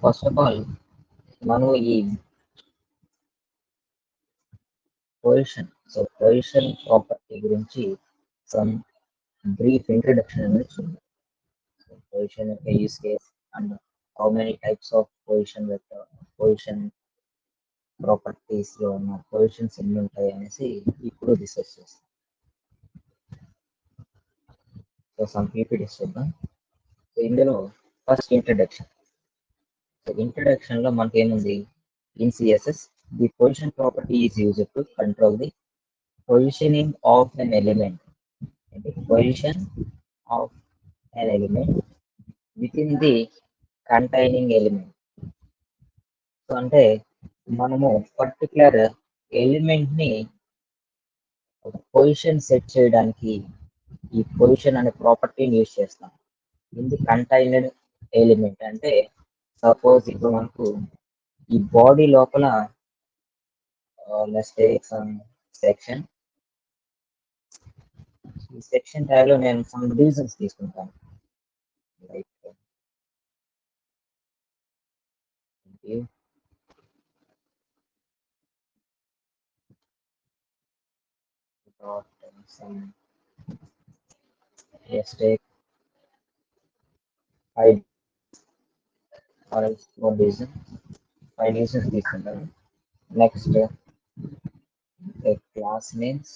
First of all మనం ఈ position so position property గురించి సమ్ బ్రీఫ్ ఇంట్రడక్షన్ అనేది చూద్దాం పొజిషన్ యొక్క use case and how many types of position vector position properties లో ఉన్న పొజిషన్స్ ఎన్ని ఉంటాయి అనేసి ఇప్పుడు డిస్కస్ చేస్తాం సో సమ్ పీపీటీస్ చూద్దాం సో ఇందులో ఫస్ట్ ఇంట్రడక్షన్ సో ఇంట్రడక్షన్ లో మనకి ఏముంది in CSS the position property is used to control the positioning of an element position of an element within the containing element so అంటే మనము particular element ని position set చేయడానికి ఈ position అనే ప్రాపర్టీని యూజ్ చేస్తాం ఇది కంటైనర్ ఎలిమెంట్ అంటే సపోజ్ ఇప్పుడు మనకు ఈ బాడీ లోపల లెట్స్ టేక్ సమ్ సెక్షన్ ఈ సెక్షన్ ట్యాగ్ లో నేను సమ్ డివిజన్స్ తీసుకుంటాను like some let's take five or else one reason five reasons తీసుకుంటాను next class names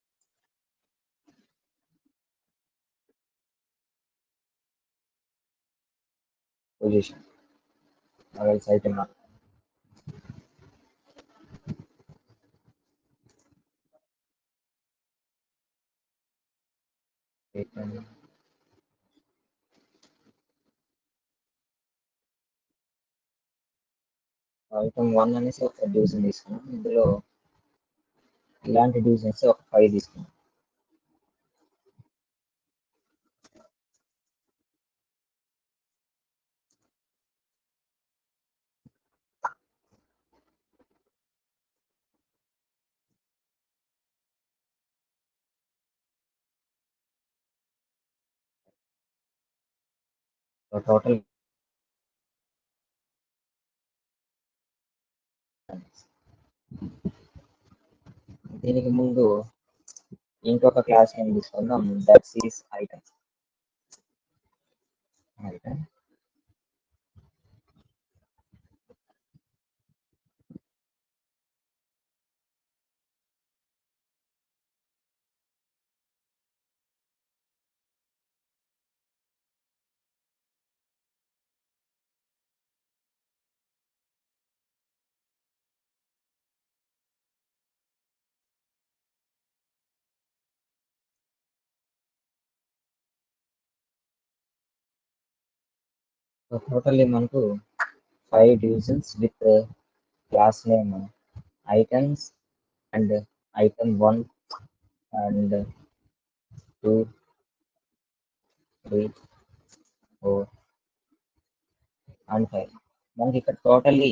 position or else item number. Item. Item one అనేసి ఒక division తీసుకున్నాం ఇందులో ఇలాంటి డివిజన్స్ ఒక ఫైవ్ తీసుకున్నాం సో టోటల్ దీనికి ముందు ఇంకొక క్లాస్ నేమ్ తీసుకుందాం that's is item item so totally మనకు five divisions with class name items and item one and two three four and five మనకి ఇక్కడ టోటల్లీ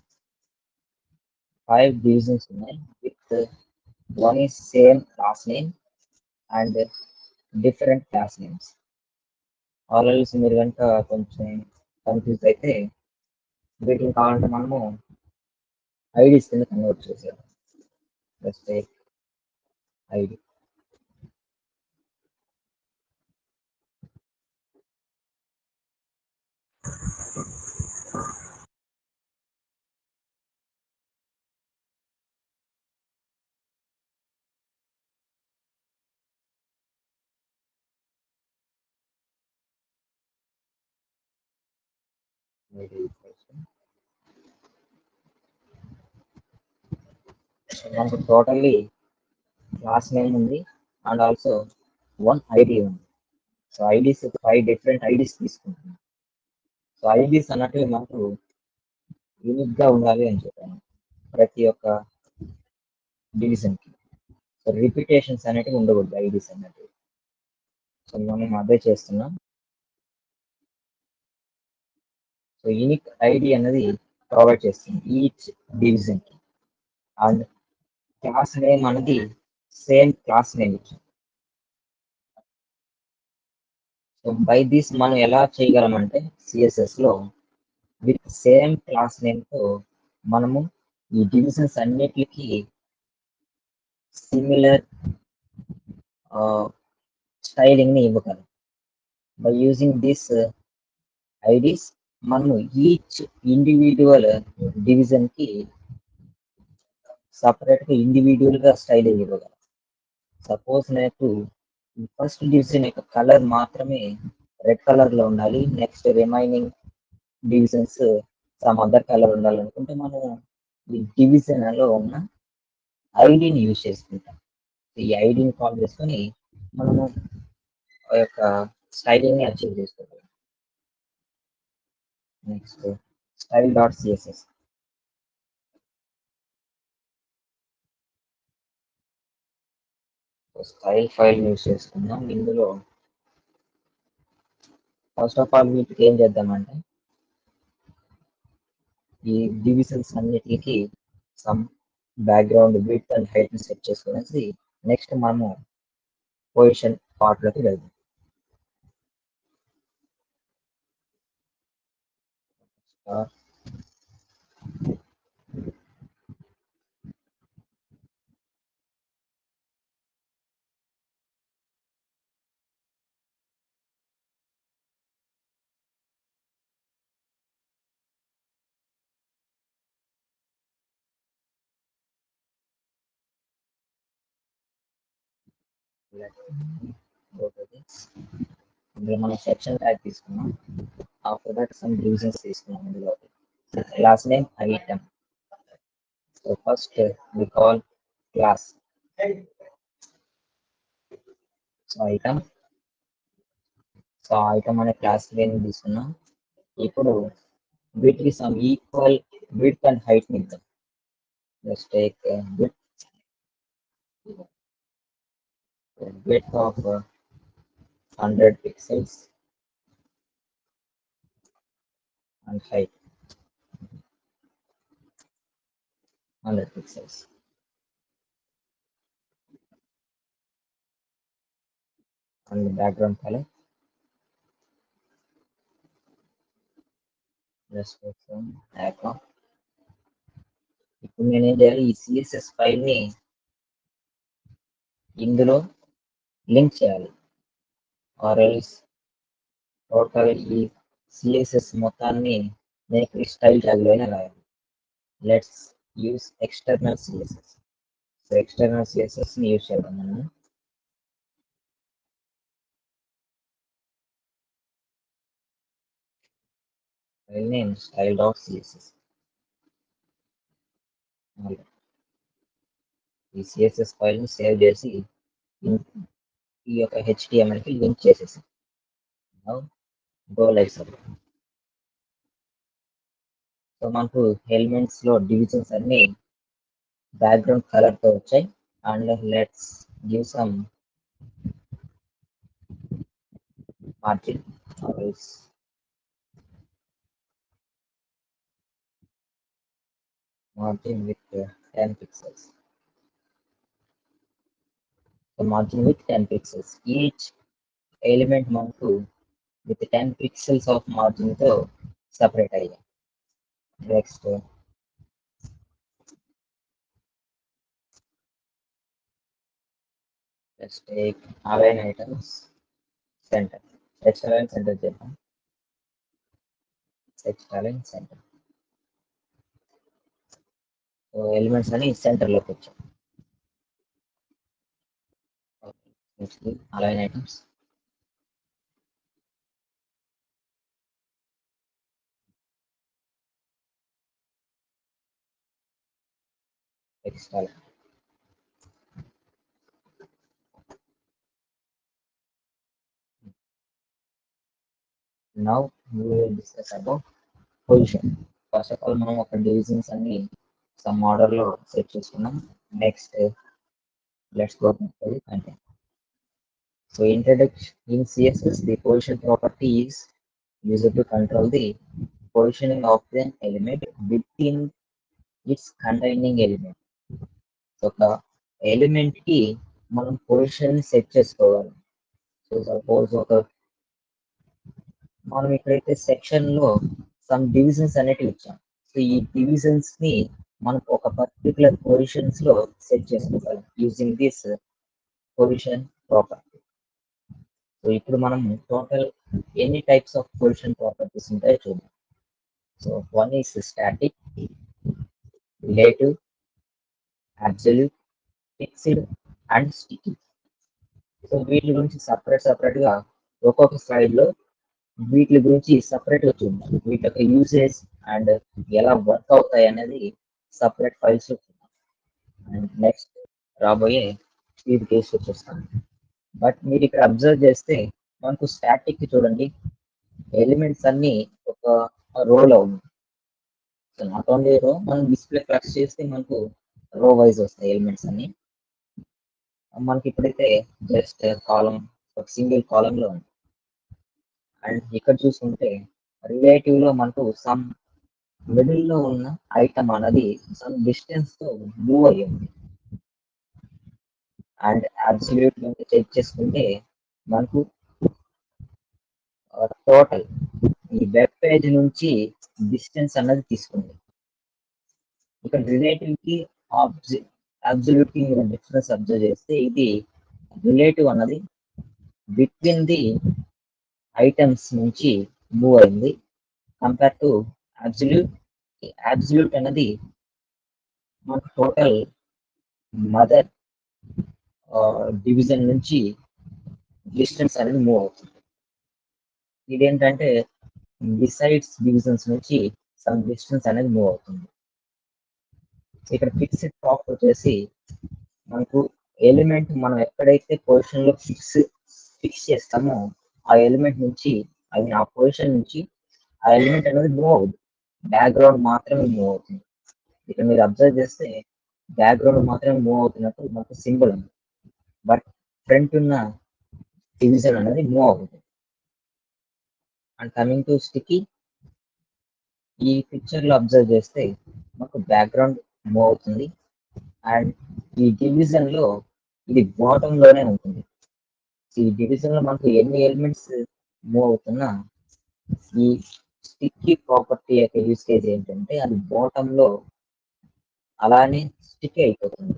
ఫైవ్ డివిజన్స్ ఉన్నాయి with one is same class name and different class names already మీరు కనుక కొంచెం confuse అయితే వీటిని కావాలంటే మనము ఐడీస్ కింద కన్వర్ట్ చేసాం జస్ట్ ఐడి ఐడి మనకు టోటల్లీ క్లాస్ నేమ్ ఉంది అండ్ ఆల్సో వన్ ఐడి ఉంది so IDs five different IDs తీసుకుంటున్నాం సో ఐడీస్ అన్నట్టు మనకు యూనిక్ గా ఉండాలి అని చెప్పాను ప్రతి ఒక్క డివిజన్ కి సో రిపిటేషన్స్ అనేటివి ఉండకూడదు ఐడీస్ అన్నట్టు సో మనం అదే చేస్తున్నాం సో యూనిక్ ఐడి అనేది ప్రొవైడ్ చేస్తుంది ఈచ్ డివిజన్ కి అండ్ క్లాస్ నేమ్ అనేది సేమ్ క్లాస్ నేమ్ ఇచ్చింది సో బై దిస్ మనం ఎలా చేయగలం అంటే సిఎస్ఎస్ లో విత్ సేమ్ క్లాస్ నేమ్ తో మనము ఈ డివిజన్స్ అన్నిటికీ సిమిలర్ స్టైలింగ్ ని ఇవ్వగలం బై యూజింగ్ దిస్ ఐడీస్ మనము ఈచ్ ఇండివిజువల్ డివిజన్ కి సపరేట్ గా ఇండివిజువల్ గా స్టైలింగ్ ఇవ్వగలం సపోజ్ నాకు ఫస్ట్ డివిజన్ యొక్క కలర్ మాత్రమే రెడ్ కలర్ లో ఉండాలి next remaining divisions some other colour ఉండాలనుకుంటే మనం ఈ డివిజన్ లో ఉన్న ఐడిని యూజ్ చేసుకుంటాం ఈ ఐడిని కాల్ చేసుకొని మనము ఆ యొక్క స్టైలింగ్ ని అచీవ్ చేసుకోగలం next style dot CSS style file use చేసుకుందాం ఇందులో ఫస్ట్ ఆఫ్ ఆల్ వీటికి ఏం చేద్దామంటే ఈ డివిజన్స్ అన్నిటికి some background width and height set చేసుకునేసి నెక్స్ట్ మనము పొజిషన్ పార్ట్ లోకి వెళ్దాం Start. Let me go to this. ఇందులో మనం సెక్షన్ ట్యాగ్ తీసుకున్నాం ఆఫ్టర్ దట్ సమ్ డివిజన్స్ తీసుకున్నాం ఇందులో class name item so first we call class so item so item అనే క్లాస్ నేమ్ తీసుకున్నాం ఇప్పుడు వీటికి some equal width and height ఇద్దాం just take width width of uh, 100 pixels and height 100 pixels. And the background color. Just take some aqua. ఇప్పుడు నేను ఏం చేయాలి ఈ సిఎస్ఎస్ ఫైల్ ని ఇందులో లింక్ చేయాలి ఆర్ ఎల్స్ టోటల్ ఈ సిఎస్ఎస్ మొత్తాన్ని నేను ఈ స్టైల్ ట్యాగ్ లోనే రాయాలి let's use external CSS so external CSS ని యూస్ చేద్దాం మనం file name style dot CSS ఈ సిఎస్ఎస్ ఫైల్ ని సేవ్ చేసి ఇన్- ఈ యొక్క HTML కి లింక్ చేసేసి గో లైక్ సపోర్ట్ సో మనకు ఎలిమెంట్స్ లో డివిజన్స్ అన్ని బ్యాక్గ్రౌండ్ కలర్ తో వచ్చాయి and let's give some margin margin with uh, 10 pixels so margin with 10 pixels each element మనకు with 10 pixels of margin తో separate అయ్యాయి next let's take align items center let's align center చేద్దాం let's align center so elements అని centre లోకి వచ్చాయి next align items next align now we will discuss about position first of all మనం ఒక divisions అన్ని some order లో set చేసుకున్నాం next let's go content so introduction in css the position property is used to control the positioning of an element within its containing element ఒక element కి మనం position set చేసుకోవాలి so suppose ఒక మనం ఇక్కడైతే section లో some divisions అనేటివి ఇచ్చాం సో ఈ డివిజన్స్ ని మనం ఒక పర్టికులర్ పొజిషన్స్ లో సెట్ చేసుకోగలం using this position property so ఇప్పుడు మనం టోటల్ ఎన్ని టైప్స్ ఆఫ్ పొజిషన్ ప్రాపర్టీస్ ఉంటాయో చూద్దాం so one is static relative absolute fixed and sticky so వీటి గురించి సపరేట్ సపరేట్ గా ఒక్కొక్క స్లైడ్ లో వీటి గురించి సపరేట్ గా చూద్దాం వీటి యొక్క యూసేజ్ అండ్ ఎలా వర్క్ అవుతాయి అనేది సపరేట్ ఫైల్స్ లో చూద్దాం అండ్ నెక్స్ట్ రాబోయే స్పీడ్ కేసు వచ్చేస్తాం బట్ మీరు ఇక్కడ అబ్జర్వ్ చేస్తే మనకు స్టాటిక్ చూడండి ఎలిమెంట్స్ అన్ని ఒక రోలో ఉంది సో నాట్ ఓన్లీ రో మనం డిస్ప్లే ఫ్లక్స్ చేస్తే మనకు రో వైజ్ వస్తాయి ఎలిమెంట్స్ అన్ని మనకి ఇప్పుడైతే జస్ట్ కాలం ఒక సింగిల్ కాలం లో ఉంది అండ్ ఇక్కడ చూసుకుంటే రిలేటివ్ లో మనకు సమ్ మిడిల్ లో ఉన్న ఐటమ్ అనేది సమ్ డిస్టెన్స్ తో మూవ్ అయ్యింది అండ్ అబ్సల్యూట్ చెక్ చేసుకుంటే మనకు టోటల్ ఈ వెబ్ పేజ్ నుంచి డిస్టెన్స్ అన్నది తీసుకుంది ఇక్కడ రిలేటివ్ కి అబ్సల్యూట్ కి మీరు డిఫరెన్స్ అబ్జర్వ్ చేస్తే ఇది రిలేటివ్ అన్నది బిట్వీన్ ది ఐటమ్స్ నుంచి మూవ్ అయింది కంపేర్ టు అబ్సల్యూట్ అబ్సల్యూట్ అనేది మనకు టోటల్ మదర్ డివిజన్ నుంచి డిస్టెన్స్ అనేది మూవ్ అవుతుంది ఇదేంటంటే డిసైడ్స్ డివిజన్స్ నుంచి సమ్ డిస్టెన్స్ అనేది మూవ్ అవుతుంది ఇక్కడ ఫిక్స్డ్ టాప్ వచ్చేసి మనకు ఎలిమెంట్ మనం ఎక్కడైతే పొజిషన్ లో ఫిక్స్ ఫిక్స్ చేస్తామో ఆ ఎలిమెంట్ నుంచి అది ఆ పొజిషన్ నుంచి ఆ ఎలిమెంట్ అనేది మూవ్ అవుతుంది బ్యాక్గ్రౌండ్ మాత్రమే మూవ్ అవుతుంది ఇక్కడ మీరు అబ్జర్వ్ చేస్తే బ్యాక్గ్రౌండ్ మాత్రమే మూవ్ అవుతున్నట్టు మనకు సింబల్ ఉంది బట్ ఫ్రంట్ ఉన్న డివిజన్ అనేది మూవ్ అవుతుంది అండ్ కమింగ్ టు స్టికీ ఈ పిక్చర్ లో అబ్జర్వ్ చేస్తే మనకు బ్యాక్గ్రౌండ్ మూవ్ అవుతుంది అండ్ ఈ డివిజన్ లో ఇది బాటమ్ లోనే ఉంటుంది ఈ డివిజన్ లో మనకు ఎన్ని ఎలిమెంట్స్ మూవ్ అవుతున్నా ఈ స్టిక్కీ ప్రాపర్టీ యొక్క యూసేజ్ ఏంటంటే అది బాటమ్ లో అలానే స్టిక్ అయిపోతుంది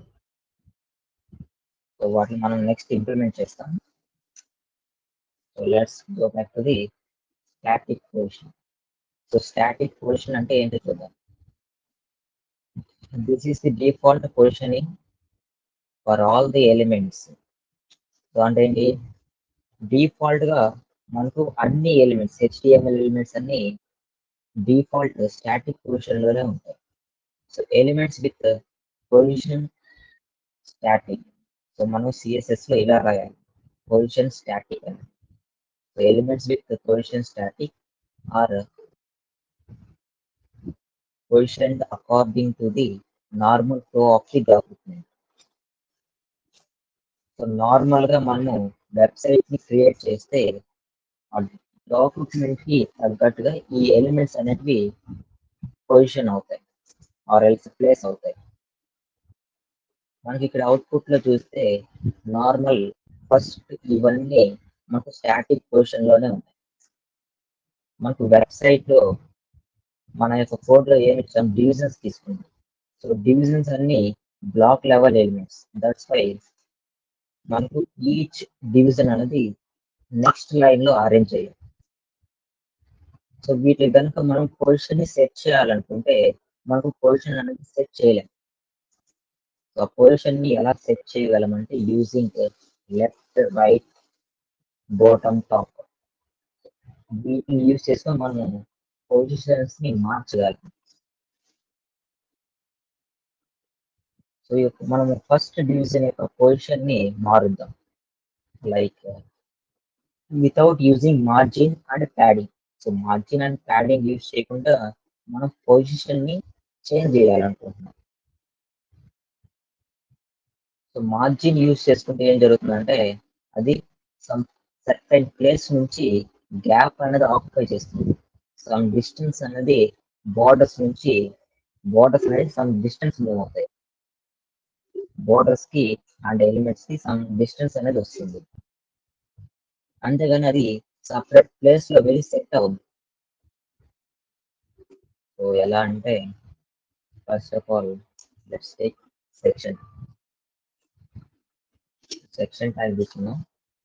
సో వాటిని మనం నెక్స్ట్ ఇంప్లిమెంట్ చేస్తాం so let's go back to the static position so static position అంటే ఏంటో చూద్దాం this is the default positioning for all the elements so అంటే ఏంటి డిఫాల్ట్ గా మనకు అన్ని ఎలిమెంట్స్ హెచ్డిఎంఎల్ ఎలిమెంట్స్ అన్ని డిఫాల్ట్ స్టాటిక్ పొజిషన్ లోనే ఉంటాయి so elements with position static so మనం సిఎస్ఎస్ లో ఇలా రాయాలి పొజిషన్ స్టాటిక్ అని so elements with position static are positioned according to the normal flow of the document. So normal గా మనము వెబ్సైట్ ని క్రియేట్ చేస్తే ఆ డాక్యుమెంట్ కి తగ్గట్టుగా ఈ ఎలిమెంట్స్ అనేటివి పొజిషన్ అవుతాయి ఆర్ ఎల్స్ ప్లేస్ అవుతాయి మనకి ఇక్కడ అవుట్పుట్ లో చూస్తే నార్మల్ ఫస్ట్ ఇవన్నీ మనకు స్టాటిక్ పొజిషన్ లోనే ఉంటాయి మనకు వెబ్సైట్ లో మన యొక్క కోడ్ లో ఏమి ఇచ్చాం డివిజన్స్ తీసుకుంది సో డివిజన్స్ అన్ని block level elements that's why మనకు ఈచ్ డివిజన్ అనేది నెక్స్ట్ లైన్ లో అరేంజ్ చేయాలి సో వీటి కనుక మనం పొజిషన్ ని సెట్ చేయాలనుకుంటే మనకు పొజిషన్ అనేది సెట్ చేయలేం సో ఆ పొజిషన్ ని ఎలా సెట్ చేయగలమంటే using left right bottom top వీటిని యూజ్ చేసుకొని మనం పొజిషన్స్ ని మార్చగలం సో మనం ఫస్ట్ డివిజన్ యొక్క పొజిషన్ ని మారుద్దాం like without using margin and padding so margin and padding use చేయకుండా మనం పొజిషన్ ని చేంజ్ చేయాలనుకుంటున్నాం సో మార్జిన్ యూజ్ చేసుకుంటే ఏం జరుగుతుందంటే అది సమ్ సర్టైన్ ప్లేస్ నుంచి గ్యాప్ అనేది ఆక్యుపై చేస్తుంది సమ్ డిస్టెన్స్ అనేది బోర్డర్స్ నుంచి బోర్డర్స్ అనేది సమ్ డిస్టెన్స్ మూవ్ అవుతాయి బోర్డర్స్ కి అండ్ ఎలిమెంట్స్ కి సమ్ డిస్టెన్స్ అనేది వస్తుంది అంతేగాని అది సపరేట్ ప్లేస్ లో వెళ్ళి సెట్ అవుద్ది సో ఎలా అంటే first of all let's take section section tag తీసుకున్నాం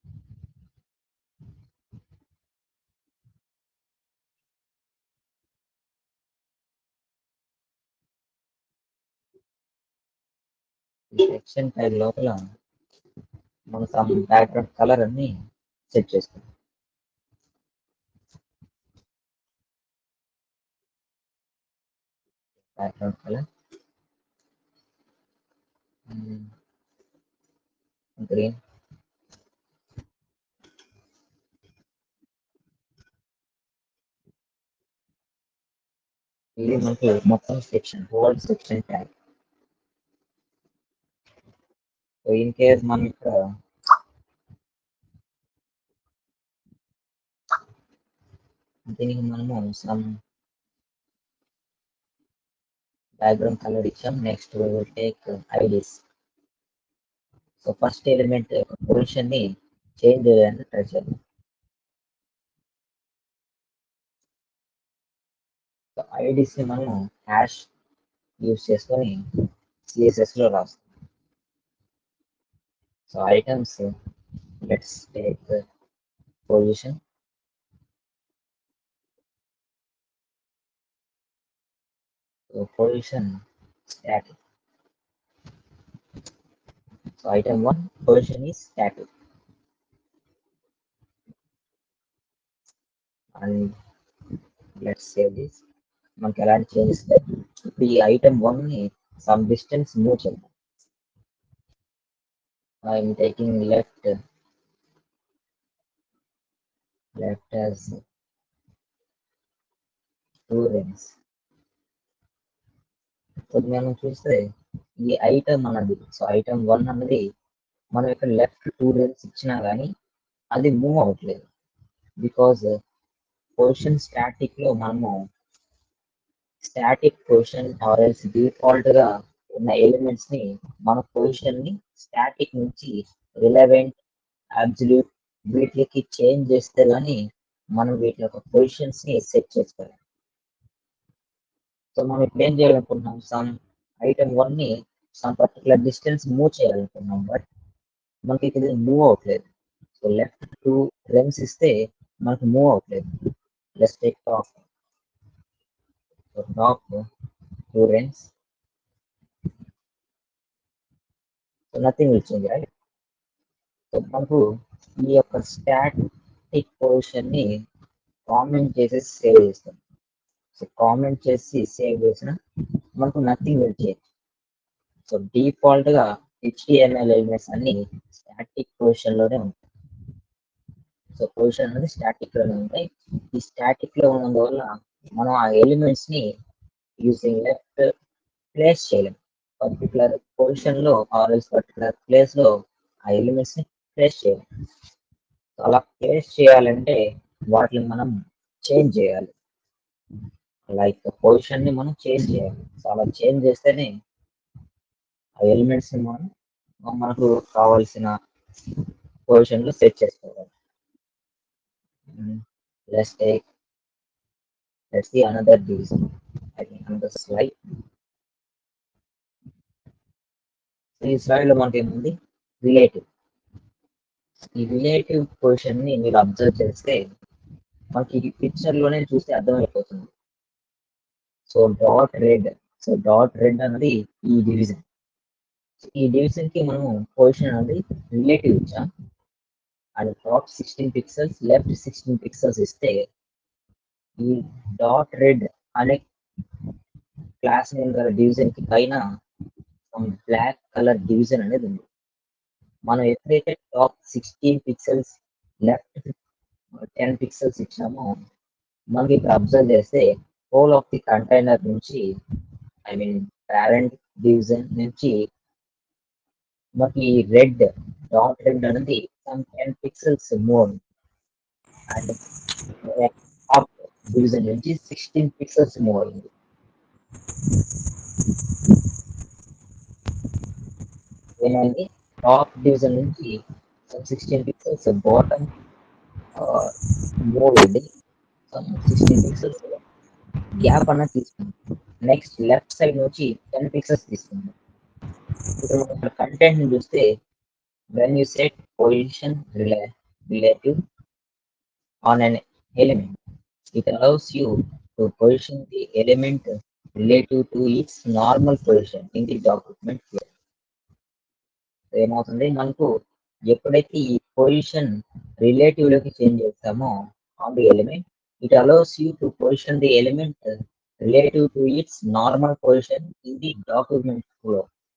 ఈ సెక్షన్ ట్యాగ్ లోపల మనం సమ్ బ్యాక్గ్రౌండ్ కలర్ అన్ని సెట్ చేసుకుంటాం బ్యాక్గ్రౌండ్ కలర్ గ్రీన్ ఇది మనకు మొత్తం section whole section tag so in case మనం ఇక్కడ దీనికి మనము సమ్ బ్యాక్గ్రౌండ్ కలర్ ఇచ్చాం next will take IDs so first element position ని చేంజ్ చేయడానికి ట్రై చేద్దాం సో ఐడీస్ ని మనము హ్యాష్ యూస్ చేసుకొని సిఎస్ఎస్ లో రాస్తాం so items let's take position so position static so item one position is static and let's save this మనకి ఎలాంటి చేంజెస్ లేదు ఇప్పుడు ఈ ఐటమ్ వన్ ని సమ్ డిస్టెన్స్ మూవ్ చేద్దాం I'm taking left left as two rems so మనం చూస్తే ఈ ఐటమ్ అన్నది సో ఐటమ్ వన్ అన్నది మనం ఇక్కడ లెఫ్ట్ టూ రెన్స్ ఇచ్చినా కానీ అది మూవ్ అవ్వట్లేదు బికాజ్ పొజిషన్ స్టాటిక్ లో మనము స్టాటిక్ పొజిషన్ ఆర్ఎల్స్ డిఫాల్ట్ గా ఉన్న ఎలిమెంట్స్ ని మన పొజిషన్ ని స్టాటిక్ నుంచి రిలవెంట్ అబ్జల్యూట్ వీటికి చేంజ్ చేస్తే గానీ మనం వీటి యొక్క పొజిషన్స్ ని సెట్ చేసుకోలేం సో మనం ఇప్పుడు ఏం చేయాలనుకుంటున్నాం సమ్ ఐటమ్ వన్ ని సమ్ పర్టికులర్ డిస్టెన్స్ మూవ్ చేయాలనుకున్నాం బట్ మనకి ఇది మూవ్ అవ్వట్లేదు సో లెఫ్ట్ టూ రెమ్స్ ఇస్తే మనకు మూవ్ అవ్వట్లేదు let's take top so top two rems so nothing will change right so మనకు ఈ యొక్క స్టాటిక్ పొజిషన్ ని కామెంట్ చేసేసి సేవ్ చేస్తాం సో కామెంట్ చేసి సేవ్ చేసిన మనకు nothing will change so default గా హెచ్టిఎంఎల్ ఎలిమెంట్స్ అన్ని స్టాటిక్ పొజిషన్ లోనే ఉంటాయి సో పొజిషన్ అనేది స్టాటిక్ లోనే ఉంటాయి ఈ స్టాటిక్ లో ఉన్నందువల్ల మనం ఆ ఎలిమెంట్స్ ని యూజింగ్ లెఫ్ట్ ప్లేస్ చేయలేం పర్టికులర్ పొజిషన్ లో ఆర్ పర్టికులర్ ప్లేస్ లో ఆ ఎలిమెంట్స్ ని ప్లేస్ చేయలేం సో అలా ప్లేస్ చేయాలంటే వాటిని మనం చేంజ్ చేయాలి లైక్ పొజిషన్ ని మనం చేంజ్ చేయాలి సో అలా చేంజ్ చేస్తేనే ఆ ఎలిమెంట్స్ ని మనం మనకు కావాల్సిన పొజిషన్ లో సెట్ చేసుకోవాలి let's take let's see another division I think another slide ఈ స్లైడ్ లో మనకి ఏముంది రిలేటివ్ ఈ రిలేటివ్ పొజిషన్ ని మీరు అబ్జర్వ్ చేస్తే మనకి ఈ పిక్చర్ లోనే చూస్తే అర్థమైపోతుంది so dot red so dot red అన్నది ఈ డివిజన్ ఈ డివిజన్ కి మనం పొజిషన్ అనేది రిలేటివ్ ఇచ్చాం and top sixteen pixels left sixteen pixels ఇస్తే ఈ డాట్ రెడ్ అనే క్లాస్ నేమ్ గల డివిజన్ కి పైన బ్లాక్ కలర్ డివిజన్ అనేది ఉంది మనం ఎప్పుడైతే top sixteen pixels left ten pixels ఇచ్చామో మనకి ఇక్కడ అబ్జర్వ్ చేస్తే హోల్ ఆఫ్ ది కంటైనర్ నుంచి ఐ మీన్ పేరెంట్ డివిజన్ నుంచి మనకి రెడ్ డాట్ రెడ్ అనేది some ten pixels more and top division నుంచి సిక్స్టీన్ పిక్సెల్స్ మోర్ ఉంది ఏమైంది టాప్ డివిజన్ నుంచి సిక్స్టీన్ పిక్సెల్స్ బాటమ్ మూవ్ అయింది సిక్స్టీన్ పిక్సెల్స్ గ్యాప్ అన్నది తీసుకుందాం నెక్స్ట్ లెఫ్ట్ సైడ్ నుంచి టెన్ పిక్సెల్స్ తీసుకుందాం ఇప్పుడు కంటెంట్ ని చూస్తే when you set position relative on an element. It allows you to position the element relative to its normal position in the document flow. ఏమవుతుంది మనకు ఎప్పుడైతే ఈ పొజిషన్ రిలేటివ్ లోకి చేంజ్ చేస్తామో on the element it allows you to position the element relative to its normal position in the document flow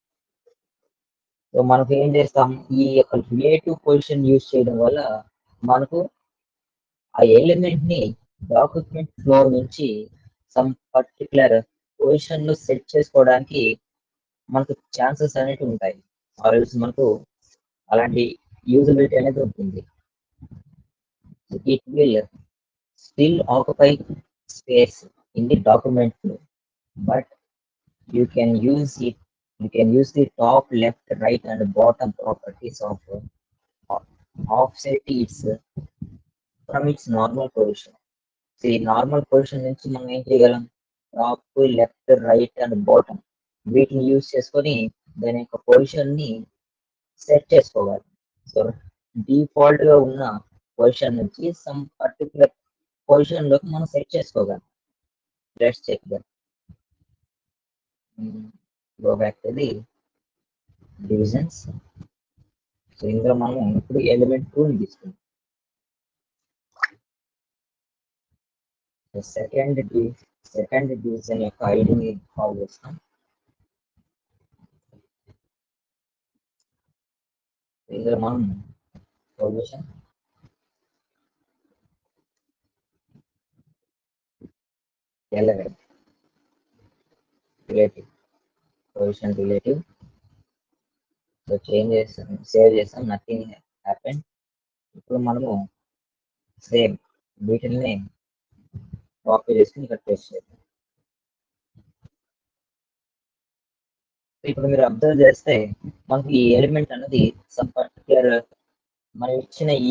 so మనకు ఏం చేస్తాం ఈ యొక్క రిలేటివ్ పొజిషన్ యూజ్ చేయడం వల్ల మనకు ఆ ఎలిమెంట్ ని డాక్యుమెంట్ ఫ్లో నుంచి సమ్ పర్టికులర్ పొజిషన్ లో సెట్ చేసుకోవడానికి మనకు ఛాన్సెస్ అనేవి ఉంటాయి ఆల్స్ మనకు అలాంటి యూజబిలిటీ అనేది ఉంటుంది it will still occupy space in the document flow but you can use it you can use the top left right and bottom properties of offset its from its normal position ఈ normal position నుంచి మనం ఏం చేయగలం top left right and bottom వీటిని use చేసుకొని దాని యొక్క position ని సెట్ చేసుకోవాలి సో డిఫాల్ట్ గా ఉన్న పొజిషన్ నుంచి సమ్ పర్టికులర్ పొజిషన్ లోకి మనం సెట్ చేసుకోగలం let's check that go back to the divisions so ఇందులో మనం ఇప్పుడు ఎలిమెంట్ టూ ని తీసుకుంటాం సెకండ్ సెకండ్ డివిజన్ యొక్క ఐడిని కాల్ చేస్తాం ఇందులో మనం position eleven relative position relative so change చేస్తాం సేవ్ చేస్తాం నథింగ్ హ్యాపెన్ ఇప్పుడు మనము సేమ్ వీటిని కాపీ చేసుకుని ఇక్కడ పేస్ట్ చేద్దాం ఇప్పుడు మీరు అబ్జర్వ్ చేస్తే మనకి ఈ ఎలిమెంట్ అనేది సమ్ పర్టికులర్ మనం ఇచ్చిన ఈ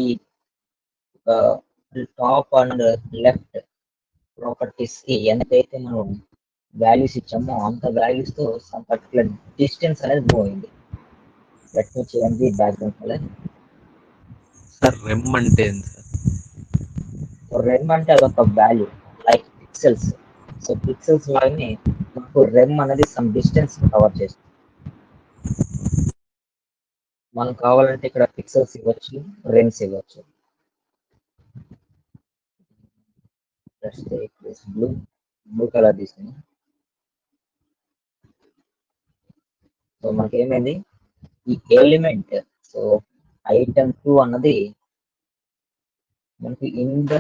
టాప్ అండ్ లెఫ్ట్ ప్రాపర్టీస్ కి ఎంతైతే మనం వాల్యూస్ ఇచ్చామో అంత వాల్యూస్ తో సమ్ పర్టికులర్ డిస్టెన్స్ అనేది మూవ్ అయింది లెట్ మీ చేయండి బ్యాక్గ్రౌండ్ కలర్ సార్ రెమ్ అంటే ఏంటి సార్ రెమ్ అంటే అదొక value like pixels so pixels లాగానే మనకు రెమ్ అనేది సమ్ డిస్టెన్స్ కవర్ చేస్తుంది మనం కావాలంటే ఇక్కడ పిక్సెల్స్ ఇవ్వచ్చు రెమ్స్ ఇవ్వచ్చు బ్లూ బ్లూ కలర్ తీసుకుని సో మనకి ఏమైంది ఈ ఎలిమెంట్ సో ఐటమ్ టూ అన్నది మనకి in the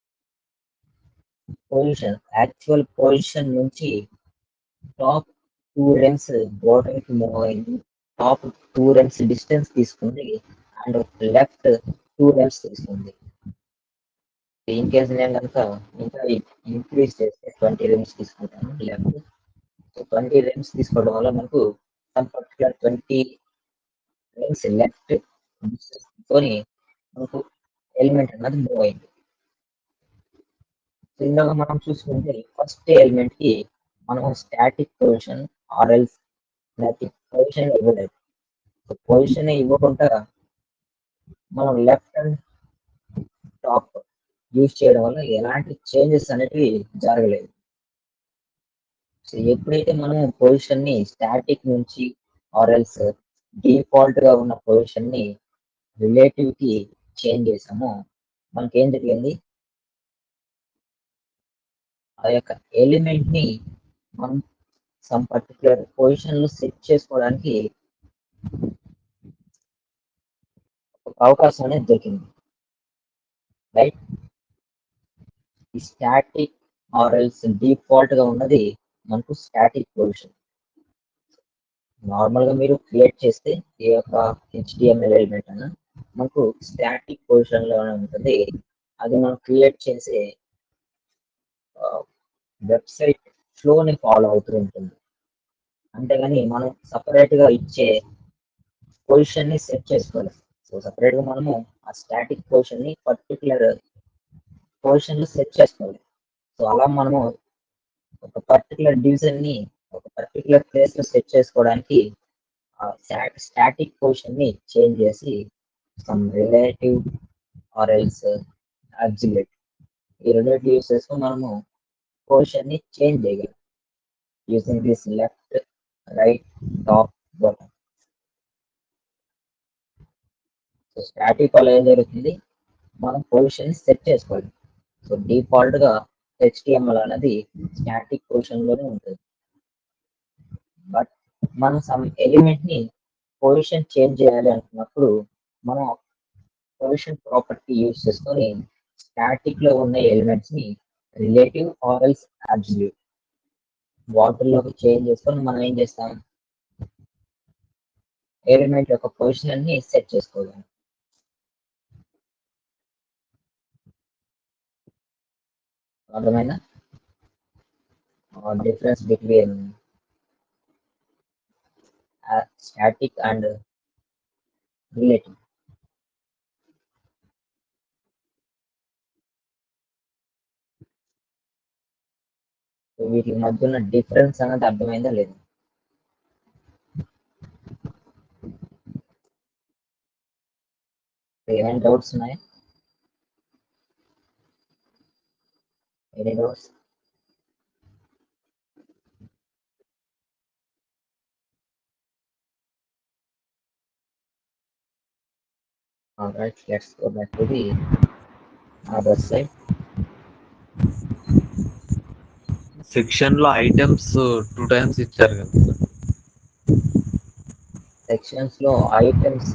position actual position నుంచి టాప్ టూ రెన్స్ బాటమ్ కి మూవ్ అయింది టాప్ టూ రెన్స్ డిస్టెన్స్ తీసుకుంది అండ్ లెఫ్ట్ టూ రెన్స్ తీసుకుంది ఇన్ కేసు నేను కనుక ఇంకా ఇంక్రీజ్ చేస్తే ట్వంటీ రెమ్స్ తీసుకుంటాను లెఫ్ట్ సో ట్వంటీ రెమ్స్ తీసుకోవడం వల్ల మనకు some particular twenty rems left తీసుకొని మనకు ఎలిమెంట్ అన్నది మూవ్ అయింది సో ఇందాక మనం చూసుకుంటే ఫస్ట్ ఎలిమెంట్ కి మనం స్టాటిక్ పొజిషన్ ఆర్ఎల్ స్టాటిక్ పొజిషన్ ఇవ్వలేదు సో పొజిషన్ ఇవ్వకుండా మనం లెఫ్ట్ అండ్ టాప్ యూజ్ చేయడం వల్ల ఎలాంటి చేంజెస్ అనేవి జరగలేదు సో ఎప్పుడైతే మనం పొజిషన్ ని స్టాటిక్ నుంచి ఆర్ఎల్స్ డిఫాల్ట్ గా ఉన్న పొజిషన్ ని రిలేటివ్ కి చేంజ్ చేసామో మనకేం జరిగింది ఆ యొక్క ఎలిమెంట్ ని మనం సమ్ పర్టికులర్ పొజిషన్ లో సెట్ చేసుకోవడానికి ఒక అవకాశం అనేది దొరికింది రైట్ ఈ స్టాటిక్ ఆర్ఎల్స్ డిఫాల్ట్ గా ఉన్నది మనకు స్టాటిక్ పొజిషన్ నార్మల్ గా మీరు క్రియేట్ చేస్తే ఈ యొక్క హెచ్డిఎంఎల్ ఎలిమెంట్ అన్న మనకు స్టాటిక్ పొజిషన్ లోనే ఉంటుంది అది మనం క్రియేట్ చేసే వెబ్సైట్ ఫ్లోని ఫాలో అవుతూ ఉంటుంది అంతేగాని మనం సపరేట్ గా ఇచ్చే పొజిషన్ ని సెట్ చేసుకోవాలి సో సపరేట్ గా మనము ఆ స్టాటిక్ పొజిషన్ ని పర్టికులర్ పొజిషన్ లో సెట్ చేసుకోవాలి సో అలా మనము ఒక పర్టికులర్ డివిజన్ ని ఒక పర్టికులర్ ప్లేస్ లో సెట్ చేసుకోవడానికి స్టాటిక్ పొజిషన్ ని చేంజ్ చేసి some relative or else absolute ఈ రిలేటివ్ యూస్ చేసుకొని మనము పొజిషన్ ని చేంజ్ చేయగలం using this left right top bottom so static వల్ల ఏం జరుగుతుంది మనం పొజిషన్ సెట్ చేసుకోవాలి సో డిఫాల్ట్ గా హెచ్టిఎంఎల్ అనేది స్టాటిక్ పొజిషన్ లోనే ఉంటుంది బట్ మనం సమ్ ఎలిమెంట్ ని పొజిషన్ చేంజ్ చేయాలి అనుకున్నప్పుడు మనం పొజిషన్ ప్రాపర్టీ యూజ్ చేసుకొని స్టాటిక్ లో ఉన్న ఎలిమెంట్స్ ని రిలేటివ్ ఆర్ ఎల్స్ అబ్సల్యూట్ వాటర్ లోకి చేంజ్ చేసుకొని మనం ఏం చేస్తాం ఎలిమెంట్ యొక్క పొజిషన్ ని సెట్ చేసుకోగలం అర్థమైనా difference between static and relative వీటి మధ్య ఉన్న డిఫరెన్స్ అనేది అర్థమైందా లేదు ఏమైనా డౌట్స్ ఉన్నాయా any doubts All right, let's go back to the other side. Section లో ఐటమ్స్ టూ టైమ్స్ ఇచ్చారు కదా సార్ సెక్షన్స్ లో ఐటమ్స్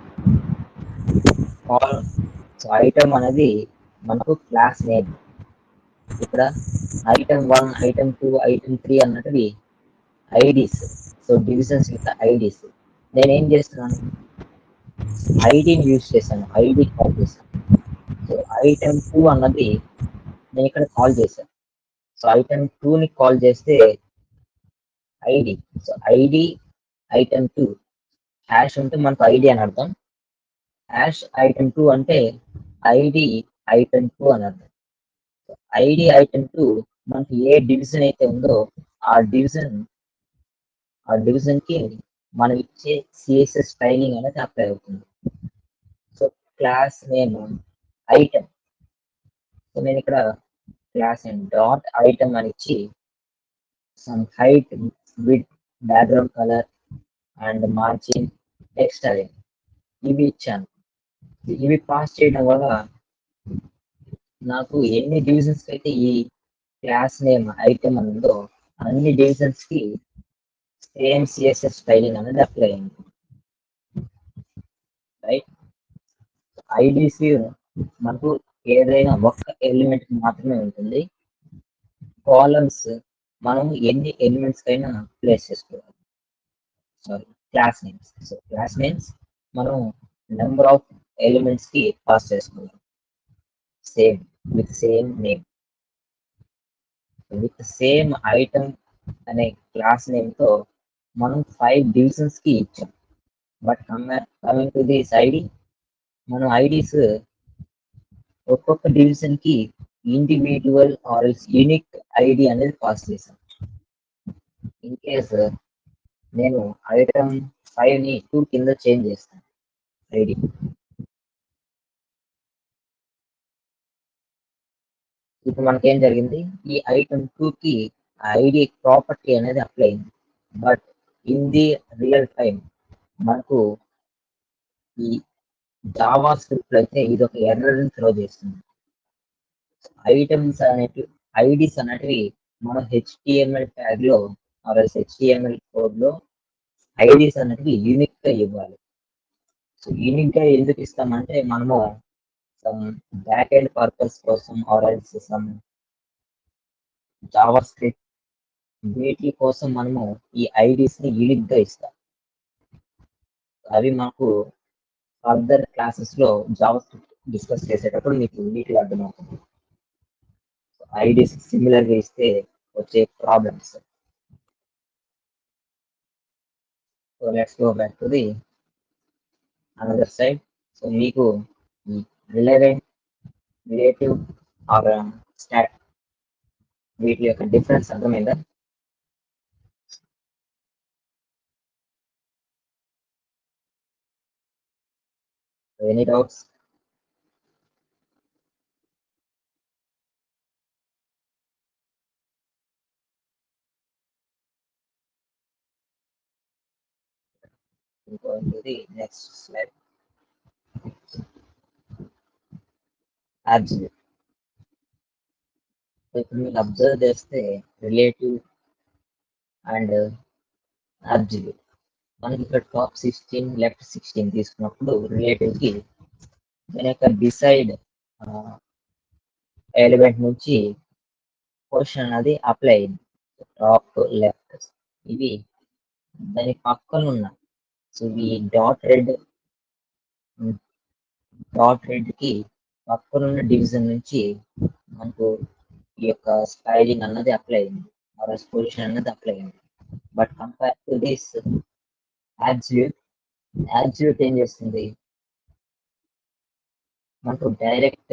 ఐటమ్ అనేది మనకు క్లాస్ నేమ్ ఇక్కడ item one item two item three అన్నట్టువి IDs so divisions with IDs నేనేం చేస్తున్నాను ఐడిని యూజ్ చేశాను ఐడి కాల్ చేశాను సో ఐటమ్ టూ అన్నది నేను ఇక్కడ కాల్ చేశాను సో ఐటమ్ ని కాల్ చేస్తే ID so ID item two hash ఉంటే మనకు ఐడి అని అర్థం హ్యాష్ ఐటమ్ టూ అంటే ఐడి ఐటమ్ టూ అని అర్థం ఐడి ఐటమ్ టూ మనకి ఏ డివిజన్ అయితే ఉందో ఆ డివిజన్ ఆ డివిజన్ కి మనం ఇచ్చే సిఎస్ఎస్ ట్రైనింగ్ అనేది అప్లై అవుతుంది so class name item so నేను ఇక్కడ క్లాస్ నేమ్ డాట్ ఐటమ్ అని ఇచ్చి some height with background colour and margin text అదే ఇవి ఇచ్చాను ఇవి పాస్ చేయడం వల్ల నాకు ఎన్ని డివిజన్స్ అయితే ఈ క్లాస్ నేమ్ ఐటమ్ అని ఉందో అన్ని డివిజన్స్ కి సేమ్ సిఎస్ఎస్ స్టైలింగ్ అనేది అప్లై అయింది రైట్ ఐడిసి మనకు ఏదైనా ఒక్క ఎలిమెంట్ మాత్రమే ఉంటుంది కాలమ్స్ మనం ఎన్ని ఎలిమెంట్స్ కైనా ప్లేస్ చేసుకోవాలి sorry class names so class names మనం నెంబర్ ఆఫ్ ఎలిమెంట్స్ కి పాస్ చేసుకోవాలి same with same name with same item అనే క్లాస్ నేమ్ తో మనం ఫైవ్ డివిజన్స్ కి ఇచ్చాం but coming to this ID మనం ఐడీస్ ఒక్కొక్క డివిజన్ కి ఇండివిజువల్ ఆర్ యూనిక్ ఐడి అనేది పాస్ చేశాం ఇన్ కేస్ నేను ఐటమ్ ఫైవ్ ని టూ కింద చేంజ్ చేస్తాను ఐడి ఇప్పుడు మనకేం జరిగింది ఈ ఐటమ్ టూ కి ఐడి ప్రాపర్టీ అనేది అప్లై అయింది but in the real time మనకు ఈ జావా స్క్రిప్ట్ అయితే ఇది ఒక ఎర్రర్ త్రో చేస్తుంది ఐటమ్స్ అనేటివి ఐడీస్ అనేటివి మనం హెచ్టిఎంఎల్ ట్యాగ్ లో ఆర్ఎస్ హెచ్టిఎంఎల్ కోడ్ లో ఐడీస్ అనేటివి యూనిక్ గా ఇవ్వాలి సో యూనిక్ గా ఎందుకు ఇస్తామంటే మనము సమ్ బ్యాక్ ఎండ్ పర్పస్ కోసం ఆర్ఎల్స్ సమ్ జావా స్క్రిప్ట్ వీటి కోసం మనము ఈ ఐడీస్ ని యూనిక్ గా ఇస్తాం అవి మనకు ఫర్దర్ క్లాసెస్ లో జావా స్క్రిప్ట్ డిస్కస్ చేసేటప్పుడు మీకు నీట్గా అర్థమవుతుంది ఐడీస్ సిమిలర్ గా ఇస్తే వచ్చే problems so let's go back to the another side so మీకు రిలేవెంట్ రిలేటివ్ ఆర్ స్టాట్ వీటి యొక్క డిఫరెన్స్ అర్థమైందా any doubts going to the next slide. Absolute. So ఇప్పుడు మీరు అబ్జర్వ్ చేస్తే రిలేటివ్ అండ్ అబ్జల్యూట్ మనకి ఇక్కడ టాప్ సిక్స్టీన్ లెఫ్ట్ సిక్స్టీన్ తీసుకున్నప్పుడు రిలేటివ్ కి దాని యొక్క డిసైడ్ ఎలిమెంట్ నుంచి క్వశ్చన్ అనేది అప్లై అయింది టాప్ లెఫ్ట్ ఇవి దాని పక్కన ఉన్న సో ఈ డాట్ రెడ్ డాట్ రెడ్ కి పక్కన ఉన్న డివిజన్ నుంచి మనకు ఈ యొక్క స్టైలింగ్ అన్నది అప్లై అయింది ఆర్ఎస్ పొజిషన్ అన్నది అప్లై అయింది but compare to this absolute absolute ఏం చేస్తుంది మనకు డైరెక్ట్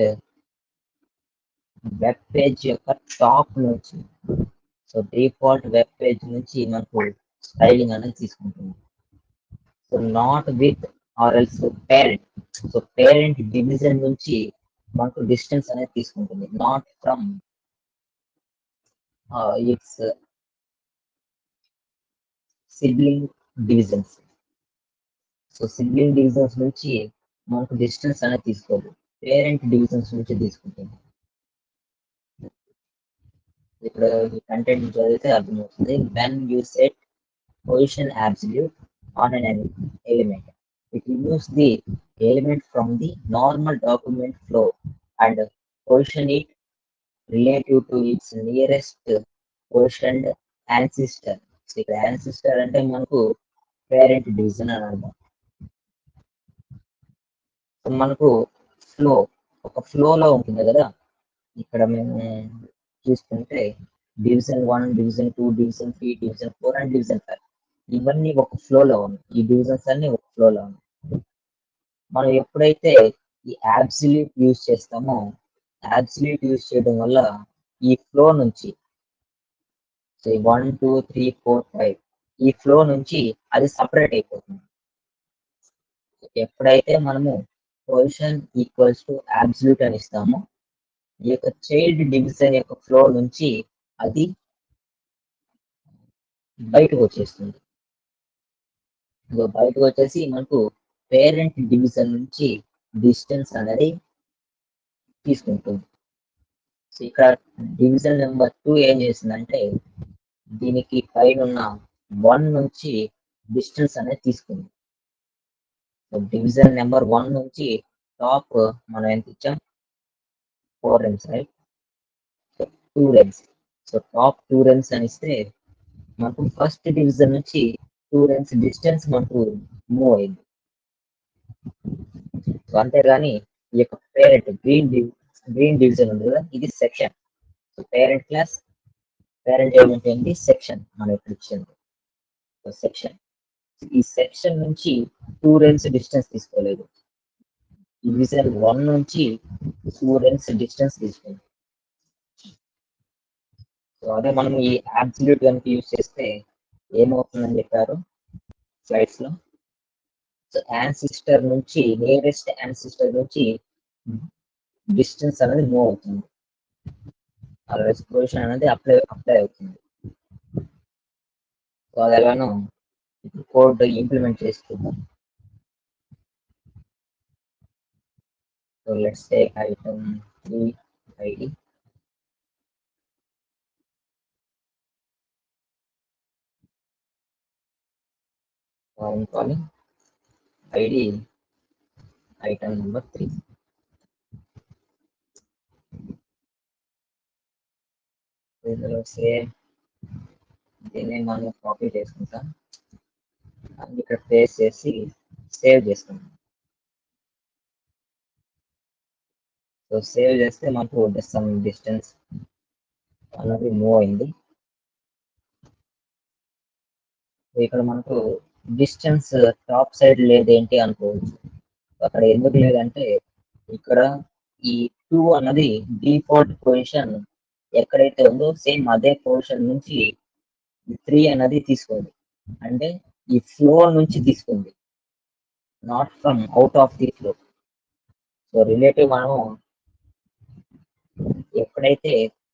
వెబ్ పేజ్ యొక్క టాప్ నుంచి సో డిఫాల్ట్ వెబ్ పేజ్ నుంచి మనకు స్టైలింగ్ అనేది తీసుకుంటుంది so not with or else parent so parent division నుంచి మనకు డిస్టెన్స్ అనేది తీసుకుంటుంది not from its sibling divisions so sibling divisions నుంచి మనకు డిస్టెన్స్ అనేది తీసుకోదు పేరెంట్ డివిజన్స్ నుంచి తీసుకుంటుంది ఇక్కడ ఈ కంటెంట్ చదివితే అర్థమవుతుంది when you set position absolute on an ele- element. It removes the element from the normal document flow and position it relative to its nearest positioned ancestor. So ఇక్కడ ancestor అంటే మనకు parent division అని అర్థం so మనకు flow ఒక ఫ్లోలో ఉంటుంది కదా ఇక్కడ మేము చూసుకుంటే division one division two division three division four and division five ఇవన్నీ ఒక ఫ్లోలో ఉన్నాయి ఈ డివిజన్స్ అన్ని ఒక ఫ్లోలో ఉన్నాయి మనం ఎప్పుడైతే ఈ యాబ్సల్యూట్ యూజ్ చేస్తామో యాబ్సల్యూట్ యూజ్ చేయడం వల్ల ఈ ఫ్లో నుంచి one two three four five ఈ ఫ్లో నుంచి అది సపరేట్ అయిపోతుంది ఎప్పుడైతే మనము పొజిషన్ ఈక్వల్స్ టు యాబ్సల్యూట్ అని ఇస్తామో ఈ యొక్క చైల్డ్ డివిజన్ యొక్క ఫ్లో నుంచి అది బయటకు వచ్చేస్తుంది ఇదిగో బయటకు వచ్చేసి మనకు పేరెంట్ డివిజన్ నుంచి డిస్టెన్స్ అనేది తీసుకుంటుంది సో ఇక్కడ డివిజన్ నెంబర్ టూ ఏం చేసిందంటే దీనికి పైన ఉన్న వన్ నుంచి డిస్టెన్స్ అనేది తీసుకుంది సో డివిజన్ నెంబర్ వన్ నుంచి టాప్ మనం ఎంత ఇచ్చాం four rems right so two rems so top two rems అని ఇస్తే మనకు ఫస్ట్ డివిజన్ నుంచి టూ రెమ్స్ డిస్టెన్స్ మనకు మూవ్ అయింది సో అంతేగాని ఈ యొక్క parent green div green division ఉంది కదా ఇది section so parent class parent element ఏంటి సెక్షన్ మనం ఇక్కడ ఇచ్చింది సో సెక్షన్ ఈ సెక్షన్ నుంచి టూ రెన్స్ డిస్టెన్స్ తీసుకోలేదు డివిజన్ వన్ నుంచి టూ రెన్స్ డిస్టెన్స్ తీసుకుంది సో అదే మనం ఈ అబ్సల్యూట్ కనుక యూజ్ చేస్తే ఏమవుతుందని చెప్పారు స్లైడ్స్ లో సో యాన్సిస్టర్ నుంచి నియరెస్ట్ యాన్సిస్టర్ నుంచి డిస్టెన్స్ అనేది మూవ్ అవుతుంది ఆ రెస్పిరేషన్ అనేది అప్లై అప్లై అవుతుంది సో అది ఎలానో ఇప్పుడు కోడ్ ఇంప్లిమెంట్ చేసుకుందాం so let's take item three ID I'm calling ID item number three. ఇందులో సేమ్ దీన్ని మనం కాపీ చేసుకుంటాం అది ఇక్కడ పేస్ట్ చేసి సేవ్ చేసుకుంటాం సో సేవ్ చేస్తే మనకు సమ్ డిస్టెన్స్ అన్నది మూవ్ అయింది సో ఇక్కడ మనకు డిస్టెన్స్ టాప్ సైడ్ లేదేంటి అనుకోవచ్చు అక్కడ ఎందుకు లేదంటే ఇక్కడ ఈ టూ అన్నది డిఫాల్ట్ పొజిషన్ ఎక్కడైతే ఉందో సేమ్ అదే పోర్షన్ నుంచి త్రీ అనేది తీసుకుంది అంటే ఈ ఫ్లో నుంచి తీసుకుంది not from out of the flow so relative మనం ఎప్పుడైతే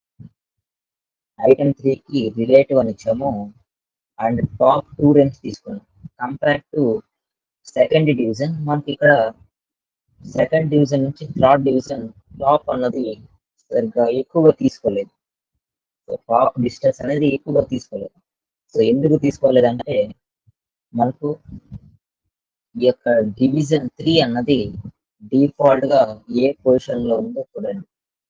ఐటమ్ త్రీకి రిలేటివ్ అని ఇచ్చామో అండ్ టాప్ టూ రేంజ్ తీసుకున్నాం కంపేర్ టు సెకండ్ డివిజన్ మనకి ఇక్కడ సెకండ్ డివిజన్ నుంచి థర్డ్ డివిజన్ టాప్ అన్నది సరిగ్గా ఎక్కువగా తీసుకోలేదు సో టాప్ డిస్టెన్స్ అనేది ఎక్కువగా తీసుకోలేదు సో ఎందుకు తీసుకోలేదంటే మనకు ఈ యొక్క డివిజన్ త్రీ అన్నది డిఫాల్ట్ గా ఏ పొజిషన్ లో ఉందో చూడండి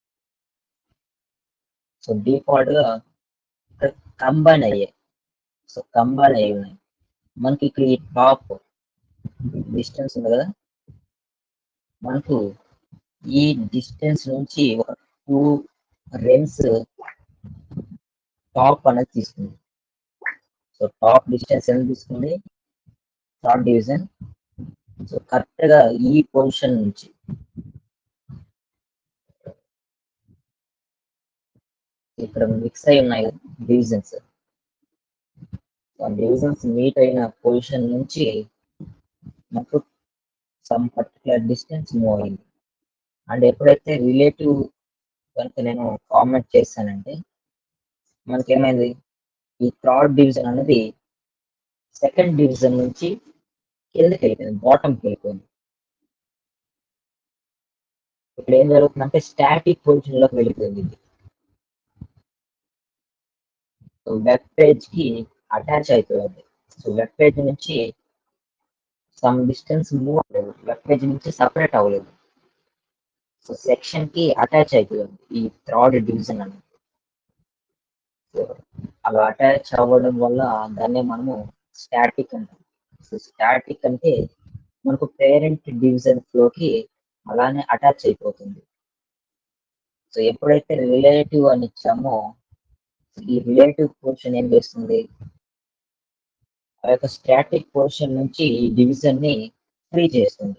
సో డిఫాల్ట్ గా కంబైన్ అయ్యాయి సో కంబైన్ అయ్యి ఉన్నాయి మనకి ఇక్కడ ఈ టాప్ డిస్టెన్స్ ఉంది కదా మనకు ఈ డిస్టెన్స్ నుంచి ఒక టూ రెన్స్ టాప్ అనేది తీసుకుంది సో టాప్ డిస్టెన్స్ ఎంత తీసుకుంది థర్డ్ డివిజన్ సో కరెక్ట్ గా ఈ పొజిషన్ నుంచి ఇక్కడ మిక్స్ అయి ఉన్నాయి డివిజన్స్ డివిజన్స్ మీట్ అయిన పొజిషన్ నుంచి మనకు సమ్ పర్టికులర్ డిస్టెన్స్ మూవ్ అయింది అండ్ ఎప్పుడైతే రిలేటివ్ కనుక నేను కామెంట్ చేశానంటే మనకేమైంది ఈ థర్డ్ డివిజన్ అనేది సెకండ్ డివిజన్ నుంచి కిందకి వెళ్ళిపోయింది బాటంకి వెళ్ళిపోయింది ఇక్కడ ఏం జరుగుతుందంటే స్టాటిక్ పొజిషన్ లోకి వెళ్ళిపోయింది ఇది వెబ్ పేజ్ కి అటాచ్ అయిపోయింది సో వెబ్ పేజ్ నుంచి సమ్ డిస్టెన్స్ మూవ్ అవ్వలేదు వెబ్ పేజ్ నుంచి సపరేట్ అవ్వలేదు సో సెక్షన్ కి అటాచ్ అయిపోయింది ఈ థర్డ్ డివిజన్ అనేది సో అలా అటాచ్ అవ్వడం వల్ల దాన్ని మనము స్టాటిక్ అంటాం సో స్టాటిక్ అంటే మనకు పేరెంట్ డివిజన్ ఫ్లోకి అలానే అటాచ్ అయిపోతుంది సో ఎప్పుడైతే రిలేటివ్ అని ఇచ్చామో ఈ రిలేటివ్ పోర్షన్ ఏం చేస్తుంది ఆ యొక్క స్టాటిక్ పోర్షన్ నుంచి ఈ డివిజన్ ని ఫ్రీ చేస్తుంది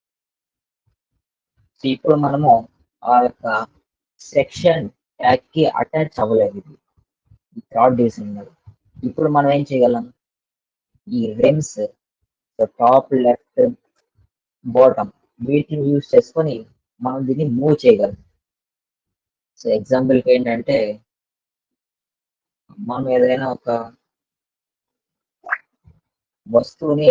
సో ఇప్పుడు మనము ఆ యొక్క సెక్షన్ ట్యాగ్ కి అటాచ్ అవ్వలేదు ఇది ఈ థర్డ్ డివిజన్ మీద ఇప్పుడు మనం ఏం చేయగలం ఈ రెమ్స్ టాప్ లెఫ్ట్ బాటమ్ వీటిని యూజ్ చేసుకొని మనం దీన్ని మూవ్ చేయగలం సో ఎగ్జాంపుల్ ఏంటంటే మనం ఏదైనా ఒక వస్తువుని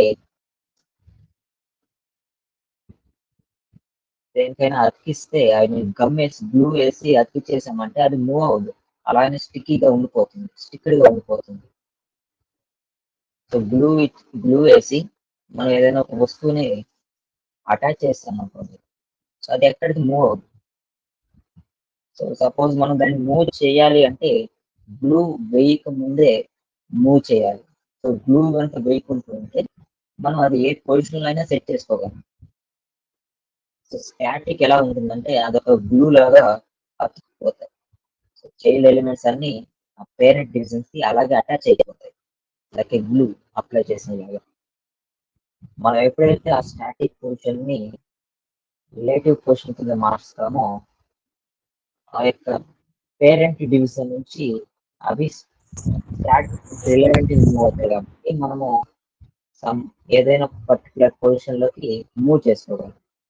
దేనికైనా అతికిస్తే ఆయన గమ్ వేసి గ్లూ వేసి అతికిచ్చేసామంటే అది మూవ్ అవ్వదు అలానే స్టిక్కీగా ఉండిపోతుంది స్టిక్డ్ గా ఉండిపోతుంది సో గ్లూ గ్లూ వేసి మనం ఏదైనా ఒక వస్తువుని అటాచ్ చేస్తాం అనుకోండి సో అది ఎక్కడికి మూవ్ అవ్వదు సో సపోజ్ మనం దాన్ని మూవ్ చేయాలి అంటే గ్లూ వేయక ముందే మూవ్ చేయాలి సో గ్లూ కనుక వేయకుంటుంటే మనం అది ఏ పొజిషన్ లో అయినా సెట్ చేసుకోగలం సో స్టాటిక్ ఎలా ఉంటుందంటే అదొక గ్లూ లాగా అతుక్కుపోతాయి సో చైల్డ్ ఎలిమెంట్స్ అన్ని ఆ పేరెంట్ డివిజన్స్ కి అలాగే అటాచ్ అయిపోతాయి లైక్ గ్లూ అప్లై చేసిన లాగా మనం ఎప్పుడైతే ఆ స్టాటిక్ పొజిషన్ ని రిలేటివ్ పొజిషన్ కింద మార్చుతామో ఆ యొక్క పేరెంట్ డివిజన్ నుంచి అవి రిలవెంట్ మూవ్ అవుతాయి కాబట్టి మనము సమ్ ఏదైనా పర్టికులర్ పొజిషన్ లోకి మూవ్ చేసుకోగలం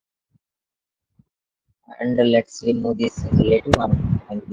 and let's remove this relative and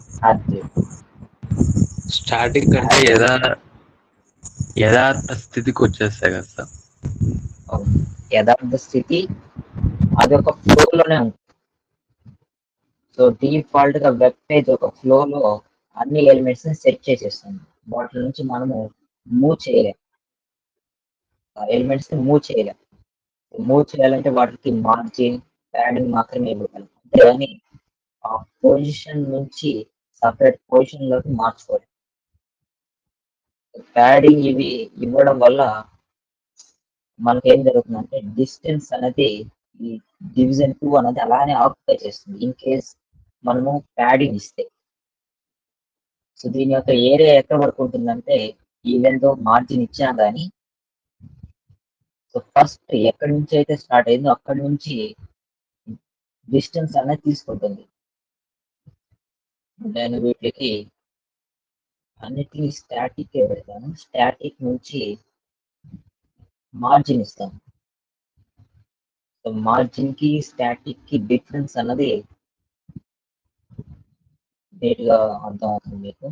static అంటే యథా యథార్థ స్థితికి వచ్చేస్తాయి కదా సార్ యథార్థ స్థితి అది ఒక ఫ్లో లోనే ఉంటుంది సో డిఫాల్ట్ గా వెబ్ పేజ్ ఒక ఫ్లో లో అన్ని ఎలిమెంట్స్ ని సెట్ చేసేస్తుంది వాటి నుంచి మనము మూవ్ చేయలేం ఆ ఎలిమెంట్స్ ని మూవ్ చేయలేం మూవ్ చేయాలంటే వాటికి మార్జిన్ ప్యాడింగ్ మాత్రమే ఇవ్వగలం అంతేగాని ఆ పొజిషన్ నుంచి సపరేట్ పొజిషన్ లోకి మార్చుకోలేం ప్యాడింగ్ ఇవి ఇవ్వడం వల్ల మనకి ఏం జరుగుతుందంటే డిస్టెన్స్ అనేది ఈ డివిజన్ టూ అనేది అలానే ఆక్యుపై చేస్తుంది ఇన్ కేస్ మనము ప్యాడింగ్ ఇస్తే సో దీని యొక్క ఏరియా ఎక్కడ వరకు ఉంటుందంటే ఈవెన్ తో మార్జిన్ ఇచ్చా కానీ సో ఫస్ట్ ఎక్కడి నుంచి అయితే స్టార్ట్ అయిందో అక్కడి నుంచి డిస్టెన్స్ అనేది తీసుకుంటుంది నేను వీటికి అన్నిటినీ స్టాటిక్ పెడతాను స్టాటిక్ నుంచి మార్జిన్ ఇస్తాను సో మార్జిన్ కి స్టాటిక్ కి డిఫరెన్స్ అన్నది నీట్ గా అర్థం అవుతుంది మీకు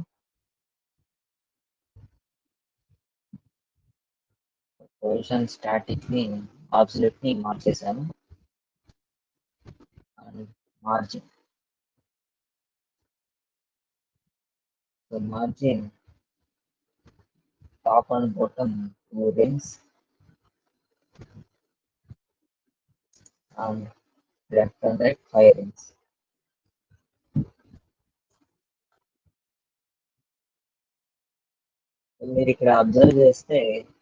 పొజిషన్ స్టాటిక్ ని ఆబ్సల్యూట్ ని మార్చేసాను and margin so margin top and bottom two rems and left and right five rings. మీరు ఇక్కడ అబ్జర్వ్ చేస్తే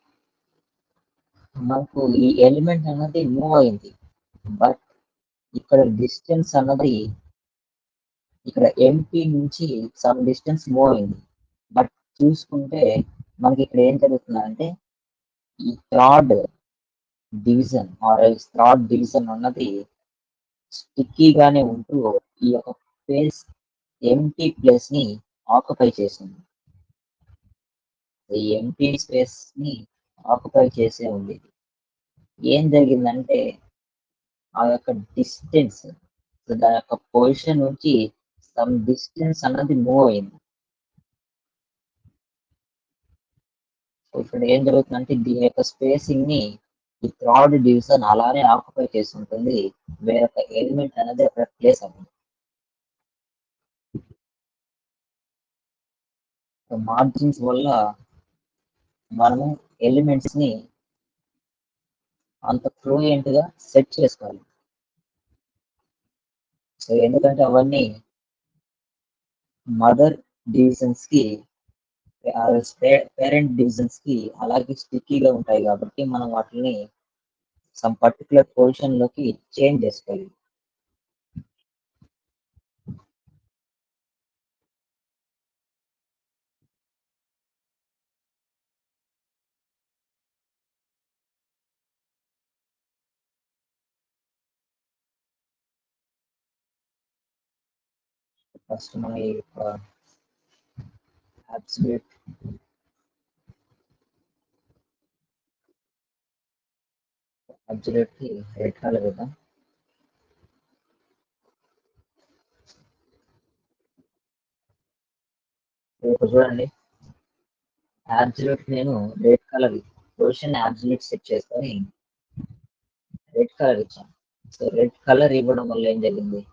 మనకు ఈ ఎలిమెంట్ అన్నది మూవ్ అయింది బట్ ఇక్కడ డిస్టెన్స్ అన్నది ఇక్కడ ఎంపీ నుంచి సమ్ డిస్టెన్స్ మూవ్ అయింది బట్ చూసుకుంటే మనకి ఇక్కడ ఏం జరుగుతుందంటే ఈ third division or third division అన్నది స్టిక్కీగానే ఉంటూ ఈ యొక్క ప్లేస్ ఎంటీ ప్లేస్ ని ఆక్యుపై చేసింది ఈ ఎంటీ స్పేస్ ని ఆక్యుపై చేసే ఉంది ఏం జరిగిందంటే ఆ యొక్క డిస్టెన్స్ దాని యొక్క పొజిషన్ నుంచి సమ్ డిస్టెన్స్ అన్నది మూవ్ అయింది ఇక్కడ ఏం జరుగుతుందంటే దీని యొక్క స్పేసింగ్ ని ఈ థ్రాడ్ డివిజన్ అలానే ఆక్యుపై చేసి ఉంటుంది వేరొక ఎలిమెంట్ అనేది అక్కడ ప్లేస్ అవ్వదు మార్జిన్స్ వల్ల మనము ఎలిమెంట్స్ ని అంత ఫ్లూయెంట్ గా సెట్ చేసుకోవాలి సో ఎందుకంటే అవన్నీ మదర్ డివిజన్స్ కి పేరెంట్ డివిజన్స్ కి అలాగే స్టిక్కీగా ఉంటాయి కాబట్టి మనం వాటిని సమ్ పర్టికులర్ పొజిషన్ లోకి చేంజ్ చేసుకోవాలి ఫస్ట్ మన ఈ అబ్సల్యూట్ అబ్సల్యూట్ కి రెడ్ కలర్ ఇద్దాం ఇప్పుడు చూడండి అబ్సల్యూట్ నేను red colour position absolute set చేసుకొని రెడ్ కలర్ ఇచ్చాను సో రెడ్ కలర్ ఇవ్వడం వల్ల ఏం జరిగింది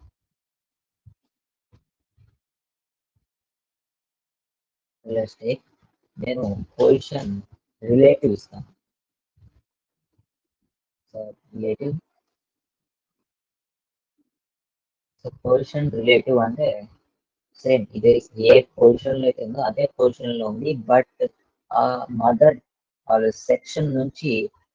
లెట్స్ టేక్ నేను పొజిషన్ రిలేటివ్ ఇస్తాను so relative so position relative అంటే సేమ్ ఇదే ఏ పొజిషన్ లో అయితే ఉందో అదే పొజిషన్ లో ఉంది బట్ ఆ మదర్ సెక్షన్ నుంచి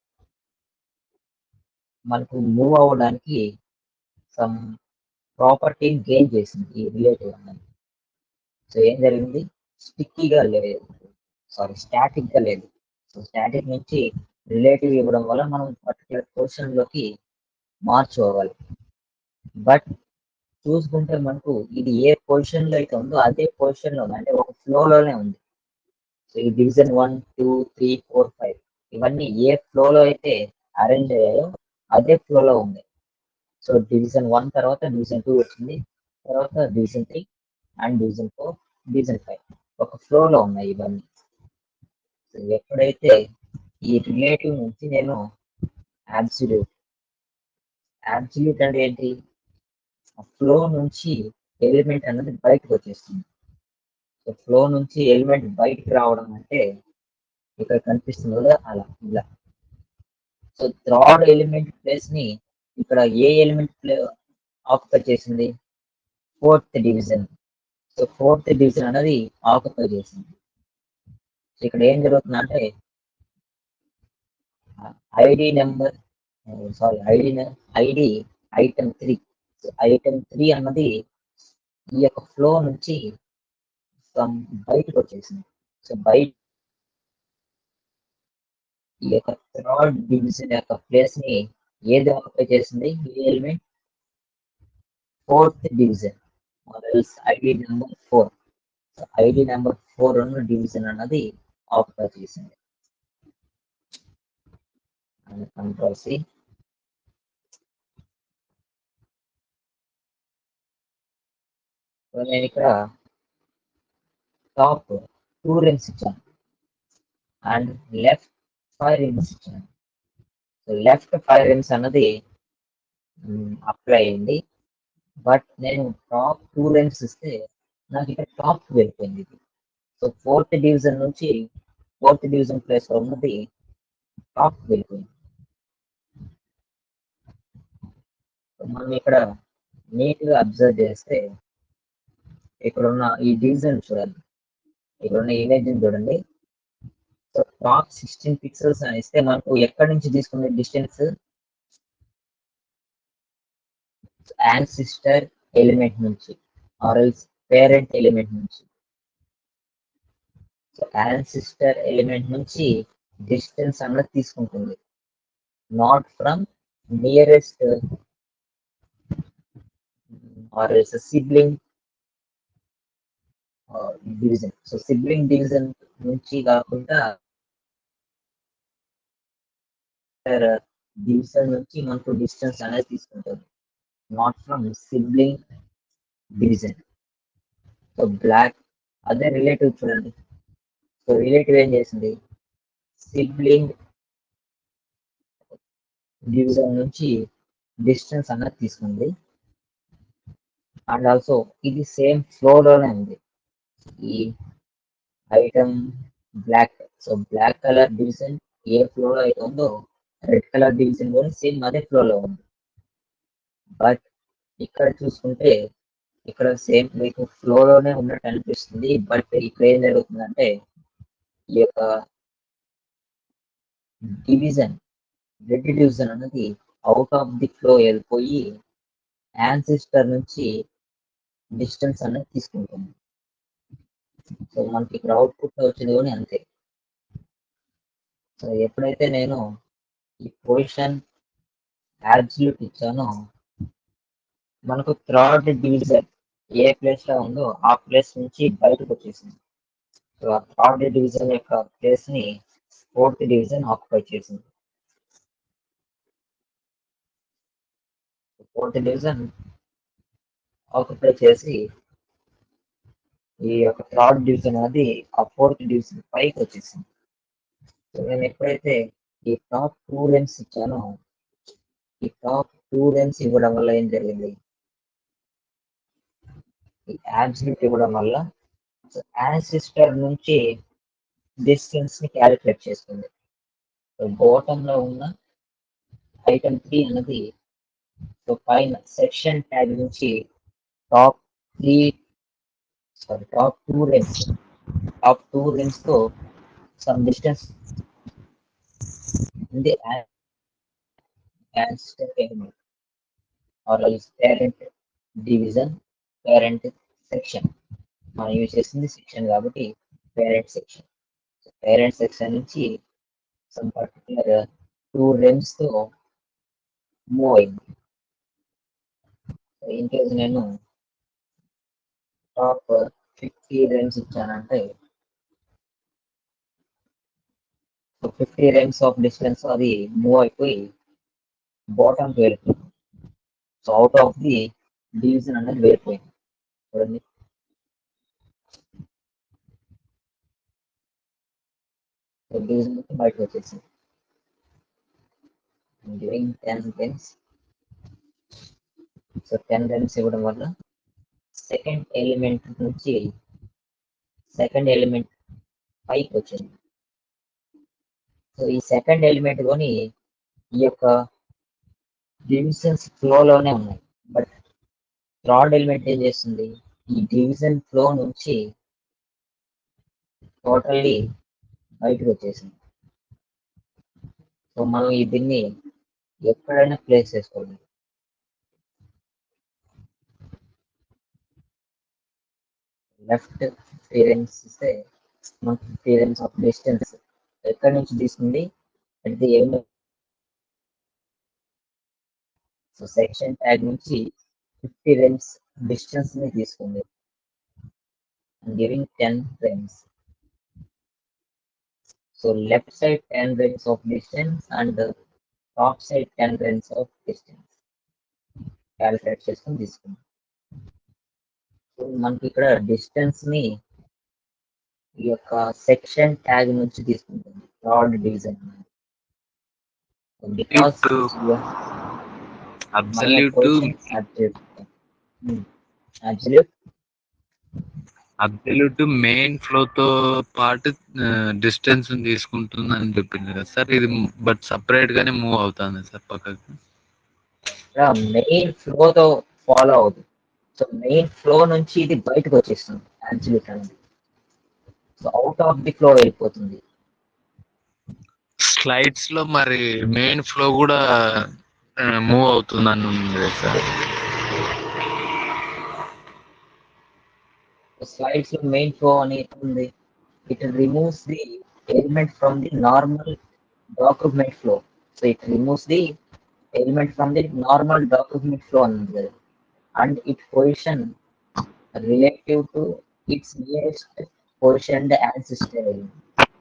మనకు మూవ్ అవ్వడానికి సమ్ ప్రాపర్టీని గెయిన్ చేసింది ఈ రిలేటివ్ అన్నది సో ఏం జరిగింది స్టిక్కీగా లేదు సారీ స్టాటిక్ గా లేదు సో స్టాటిక్ నుంచి రిలేటివ్ ఇవ్వడం వల్ల మనం పర్టికులర్ పొజిషన్ లోకి మార్చుకోవాలి బట్ చూసుకుంటే మనకు ఇది ఏ పొజిషన్ లో అయితే ఉందో అదే పొజిషన్ లో ఉంది అంటే ఒక ఫ్లో లోనే ఉంది సో ఈ division one two three four five ఇవన్నీ ఏ ఫ్లో లో అయితే అరేంజ్ అయ్యాయో అదే ఫ్లో లో ఉంది సో డివిజన్ వన్ తర్వాత డివిజన్ టూ వచ్చింది తర్వాత division three and division four division five ఒక ఫ్లో లో ఉన్నాయి ఇవన్నీ సో ఎప్పుడైతే ఈ రిలేటివ్ నుంచి నేను అబ్సల్యూట్ అబ్సల్యూట్ అంటే ఏంటి ఫ్లో నుంచి ఎలిమెంట్ అనేది బయటకు వచ్చేస్తుంది సో ఫ్లో నుంచి ఎలిమెంట్ బయటకు రావడం అంటే ఇక్కడ కనిపిస్తుంది కదా అలా ఇలా సో థర్డ్ ఎలిమెంట్ ప్లేస్ ని ఇక్కడ ఏ ఎలిమెంట్ ప్లే ఆక్యుపై చేసింది fourth division so fourth division అనేది ఆక్యుపై చేసింది సో ఇక్కడ ఏం జరుగుతుందంటే ID number sorry ID ID item three item three అన్నది ఈ యొక్క ఫ్లో నుంచి some బయటకు వచ్చేసింది సో బయట ఈ యొక్క థర్డ్ డివిజన్ యొక్క ప్లేస్ ని ఏది ఆక్యుపై చేసింది ఈ element fourth division else ID number four ID number four ఉన్న డివిజన్ అన్నది ఆక్యుపై చేసింది కంట్రోల్ సి నేను ఇక్కడ టాప్ టూ రిమ్స్ ఇచ్చాను అండ్ లెఫ్ట్ ఫైవ్ రిమ్స్ ఇచ్చాను సో లెఫ్ట్ ఫైవ్ రిమ్స్ అన్నది అప్లై అయింది బట్ నేను టాప్ టూ రిమ్స్ ఇస్తే నాకు ఇక్కడ టాప్ వెళ్ళిపోయింది ఇది సో ఫోర్త్ డివిజన్ నుంచి ఫోర్త్ డివిజన్ ప్లేస్ లో ఉన్నది టాప్ వెళ్ళిపోయింది So మనం ఇక్కడ నీట్ గా అబ్జర్వ్ చేస్తే ఇక్కడ ఉన్న ఈ డివిజన్ చూడండి ఇక్కడ ఉన్న ఇమేజ్ చూడండి సో టాప్ సిక్స్టీన్ పిక్సెల్స్ అని ఇస్తే మనకు ఎక్కడి నుంచి తీసుకునే డిస్టెన్స్ యాన్సిస్టర్ ఎలిమెంట్ నుంచి ఆర్ఎల్స్ పేరెంట్ ఎలిమెంట్ నుంచి సో యాన్సిస్టర్ ఎలిమెంట్ నుంచి డిస్టెన్స్ అన్నది తీసుకుంటుంది not from nearest or else sibling division so sibling division నుంచి కాకుండా డివిజన్ నుంచి మనకు డిస్టెన్స్ అనేది తీసుకుంటుంది not from sibling division so black అదే రిలేటివ్ చూడండి సో రిలేటివ్ ఏం చేసింది సిబ్లింగ్ డివిజన్ నుంచి డిస్టెన్స్ అన్నది తీసుకుంది అండ్ ఆల్సో ఇది సేమ్ ఫ్లో లోనే ఉంది ఈ item black so black colour division ఏ ఫ్లో లో అయితే ఉందో రెడ్ కలర్ డివిజన్ కూడా సేమ్ అదే ఫ్లో లో ఉంది బట్ ఇక్కడ చూసుకుంటే ఇక్కడ సేమ్ మీకు ఫ్లో లోనే ఉన్నట్టు అనిపిస్తుంది బట్ ఇక్కడ ఏం జరుగుతుందంటే ఈ యొక్క డివిజన్ రెడ్ డివిజన్ అనేది అవుట్ ఆఫ్ ది ఫ్లో వెళ్ళిపోయి యాన్సిస్టర్ నుంచి డిస్టెన్స్ అనేది తీసుకుంటుంది సో మనకి ఇక్కడ అవుట్పుట్ వచ్చింది కూడా అంతే సో ఎప్పుడైతే నేను ఈ పొజిషన్ యాబ్సల్యూట్ ఇచ్చానో మనకు థర్డ్ డివిజన్ ఏ ప్లేస్ లో ఉందో ఆ ప్లేస్ నుంచి బయటకు వచ్చేసింది సో ఆ థర్డ్ డివిజన్ యొక్క ప్లేస్ ని ఫోర్త్ డివిజన్ ఆక్యుపై చేసింది ఫోర్త్ డివిజన్ ఆక్యుపై చేసి ఈ యొక్క థర్డ్ డివిజన్ అది ఆ ఫోర్త్ డివిజన్ పైకి వచ్చేసింది సో నేను ఎప్పుడైతే ఈ టాప్ టూ లెన్స్ ఇచ్చానో ఈ టాప్ టూ లెన్స్ ఇవ్వడం వల్ల ఏం జరిగింది ఈ యాబ్సల్యూట్ ఇవ్వడం వల్ల యాన్సిస్టర్ నుంచి డిస్టెన్స్ ని క్యాలిక్యులేట్ చేస్తుంది సో బాటమ్ లో ఉన్న ఐటమ్ త్రీ అన్నది సో పైన సెక్షన్ ట్యాగ్ నుంచి top three sorry top two rems top two rems తో సమ్ డిస్టెన్స్ ఉంది ancestor element or parent division parent section మనం యూజ్ చేసింది సెక్షన్ కాబట్టి పేరెంట్ సెక్షన్ పేరెంట్ సెక్షన్ నుంచి సమ్ పర్టికులర్ టూ రెమ్స్ తో move అయింది in case నేను top fifty rems ఇచ్చానంటే ఫిఫ్టీ రెమ్స్ ఆఫ్ డిస్టెన్స్ అది మూవ్ అయిపోయి బాటమ్ వెళ్ళిపోయింది so out of the division అనేది వెళ్ళిపోయింది చూడండి డివిజన్ నుంచి బయటకు వచ్చేసింది giving ten rems so ten rems ఇవ్వడం వల్ల సెకండ్ ఎలిమెంట్ నుంచి సెకండ్ ఎలిమెంట్ పైకి వచ్చింది సో ఈ సెకండ్ ఎలిమెంట్ కొని ఈ యొక్క డివిజన్స్ ఫ్లోలోనే ఉన్నాయి బట్ థర్డ్ ఎలిమెంట్ ఏం చేస్తుంది ఈ డివిజన్ ఫ్లో నుంచి టోటల్లీ బయటకు వచ్చేసింది సో మనం ఈ దీన్ని ఎక్కడైనా ప్లేస్ చేసుకోవాలి లెఫ్ట్ పేరెంట్స్ ఇస్తే మనకి పేరెంట్స్ ఆఫ్ డిస్టెన్స్ ఎక్కడి నుంచి తీసుకుంది at the end so section tag నుంచి ఫిఫ్టీ రెన్స్ డిస్టెన్స్ ని తీసుకుంది giving ten frames so left side ten frames of distance and top side ten frames of distance calculate చేసుకొని తీసుకుంది సో మనకి ఇక్కడ డిస్టెన్స్ ని ఈ యొక్క సెక్షన్ ట్యాగ్ నుంచి తీసుకుంటుంది థర్డ్ డివిజన్ బికాస్ ఇప్పుడు absolute absolute absolute main flow తో పాటు డిస్టెన్స్ తీసుకుంటుంది అని చెప్పింది కదా సార్ ఇది బట్ సపరేట్ గానే మూవ్ అవుతుంది సార్ పక్కకి మెయిన్ ఫ్లో తో ఫాలో అవుతుంది సో మెయిన్ ఫ్లో నుంచి ఇది బయటకు వచ్చేస్తుంది అబ్సల్యూట్ అనేది so out of the flow వెళ్ళిపోతుంది స్లైడ్స్ లో మరి మెయిన్ ఫ్లో కూడా మూవ్ అవుతుంది అని ఉంది కదా సార్ స్లైడ్స్ లో మెయిన్ ఫ్లో అనేది ఉంది it removes the element from the normal document flow so it removes the element from the normal document flow అన్నది కదా and it position relative to its nearest position ancestor element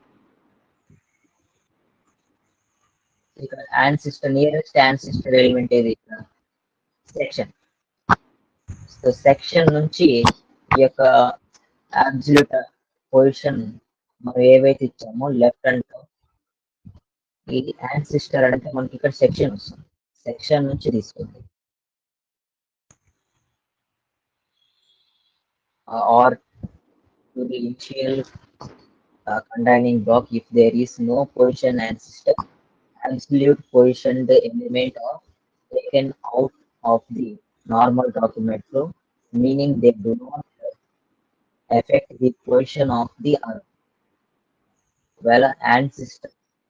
ఇక్కడ ancestor nearest ancestor element ఏది ఇక్కడ section so section నుంచి ఈ యొక్క absolute position మనం ఏవైతే ఇచ్చామో లెఫ్ట్ అండ్ ఇది యాన్సిస్టర్ అంటే మనకి ఇక్కడ సెక్షన్ వస్తుంది సెక్షన్ నుంచి తీసుకుంది or to the initial containing block if there is no position ancestor absolute positioned element of taken out of the normal document flow meaning they do not affect the position of the other. Well, ancestor.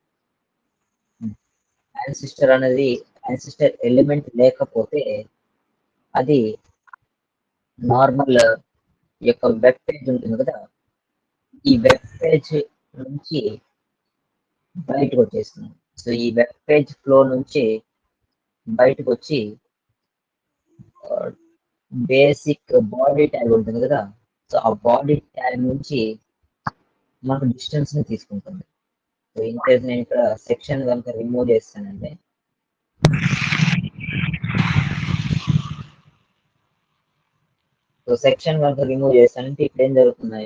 ancestor అనేది ancestor element లేకపోతే అది normal యొక్క web page ఉంటుంది కదా ఈ web page నుంచి బయటకు వచ్చేస్తుంది సో ఈ వెబ్ పేజ్ ఫ్లో నుంచి బయటకు వచ్చి బేసిక్ బాడీ ట్యాగ్ ఉంటుంది కదా సో ఆ బాడీ ట్యాగ్ నుంచి మనకు డిస్టెన్స్ ని తీసుకుంటుంది సో ఇన్ కేస్ నేను ఇక్కడ సెక్షన్ కనుక రిమూవ్ చేస్తానంటే సో సెక్షన్ కనుక రిమూవ్ చేస్తానంటే ఇప్పుడు ఏం జరుగుతున్నాయి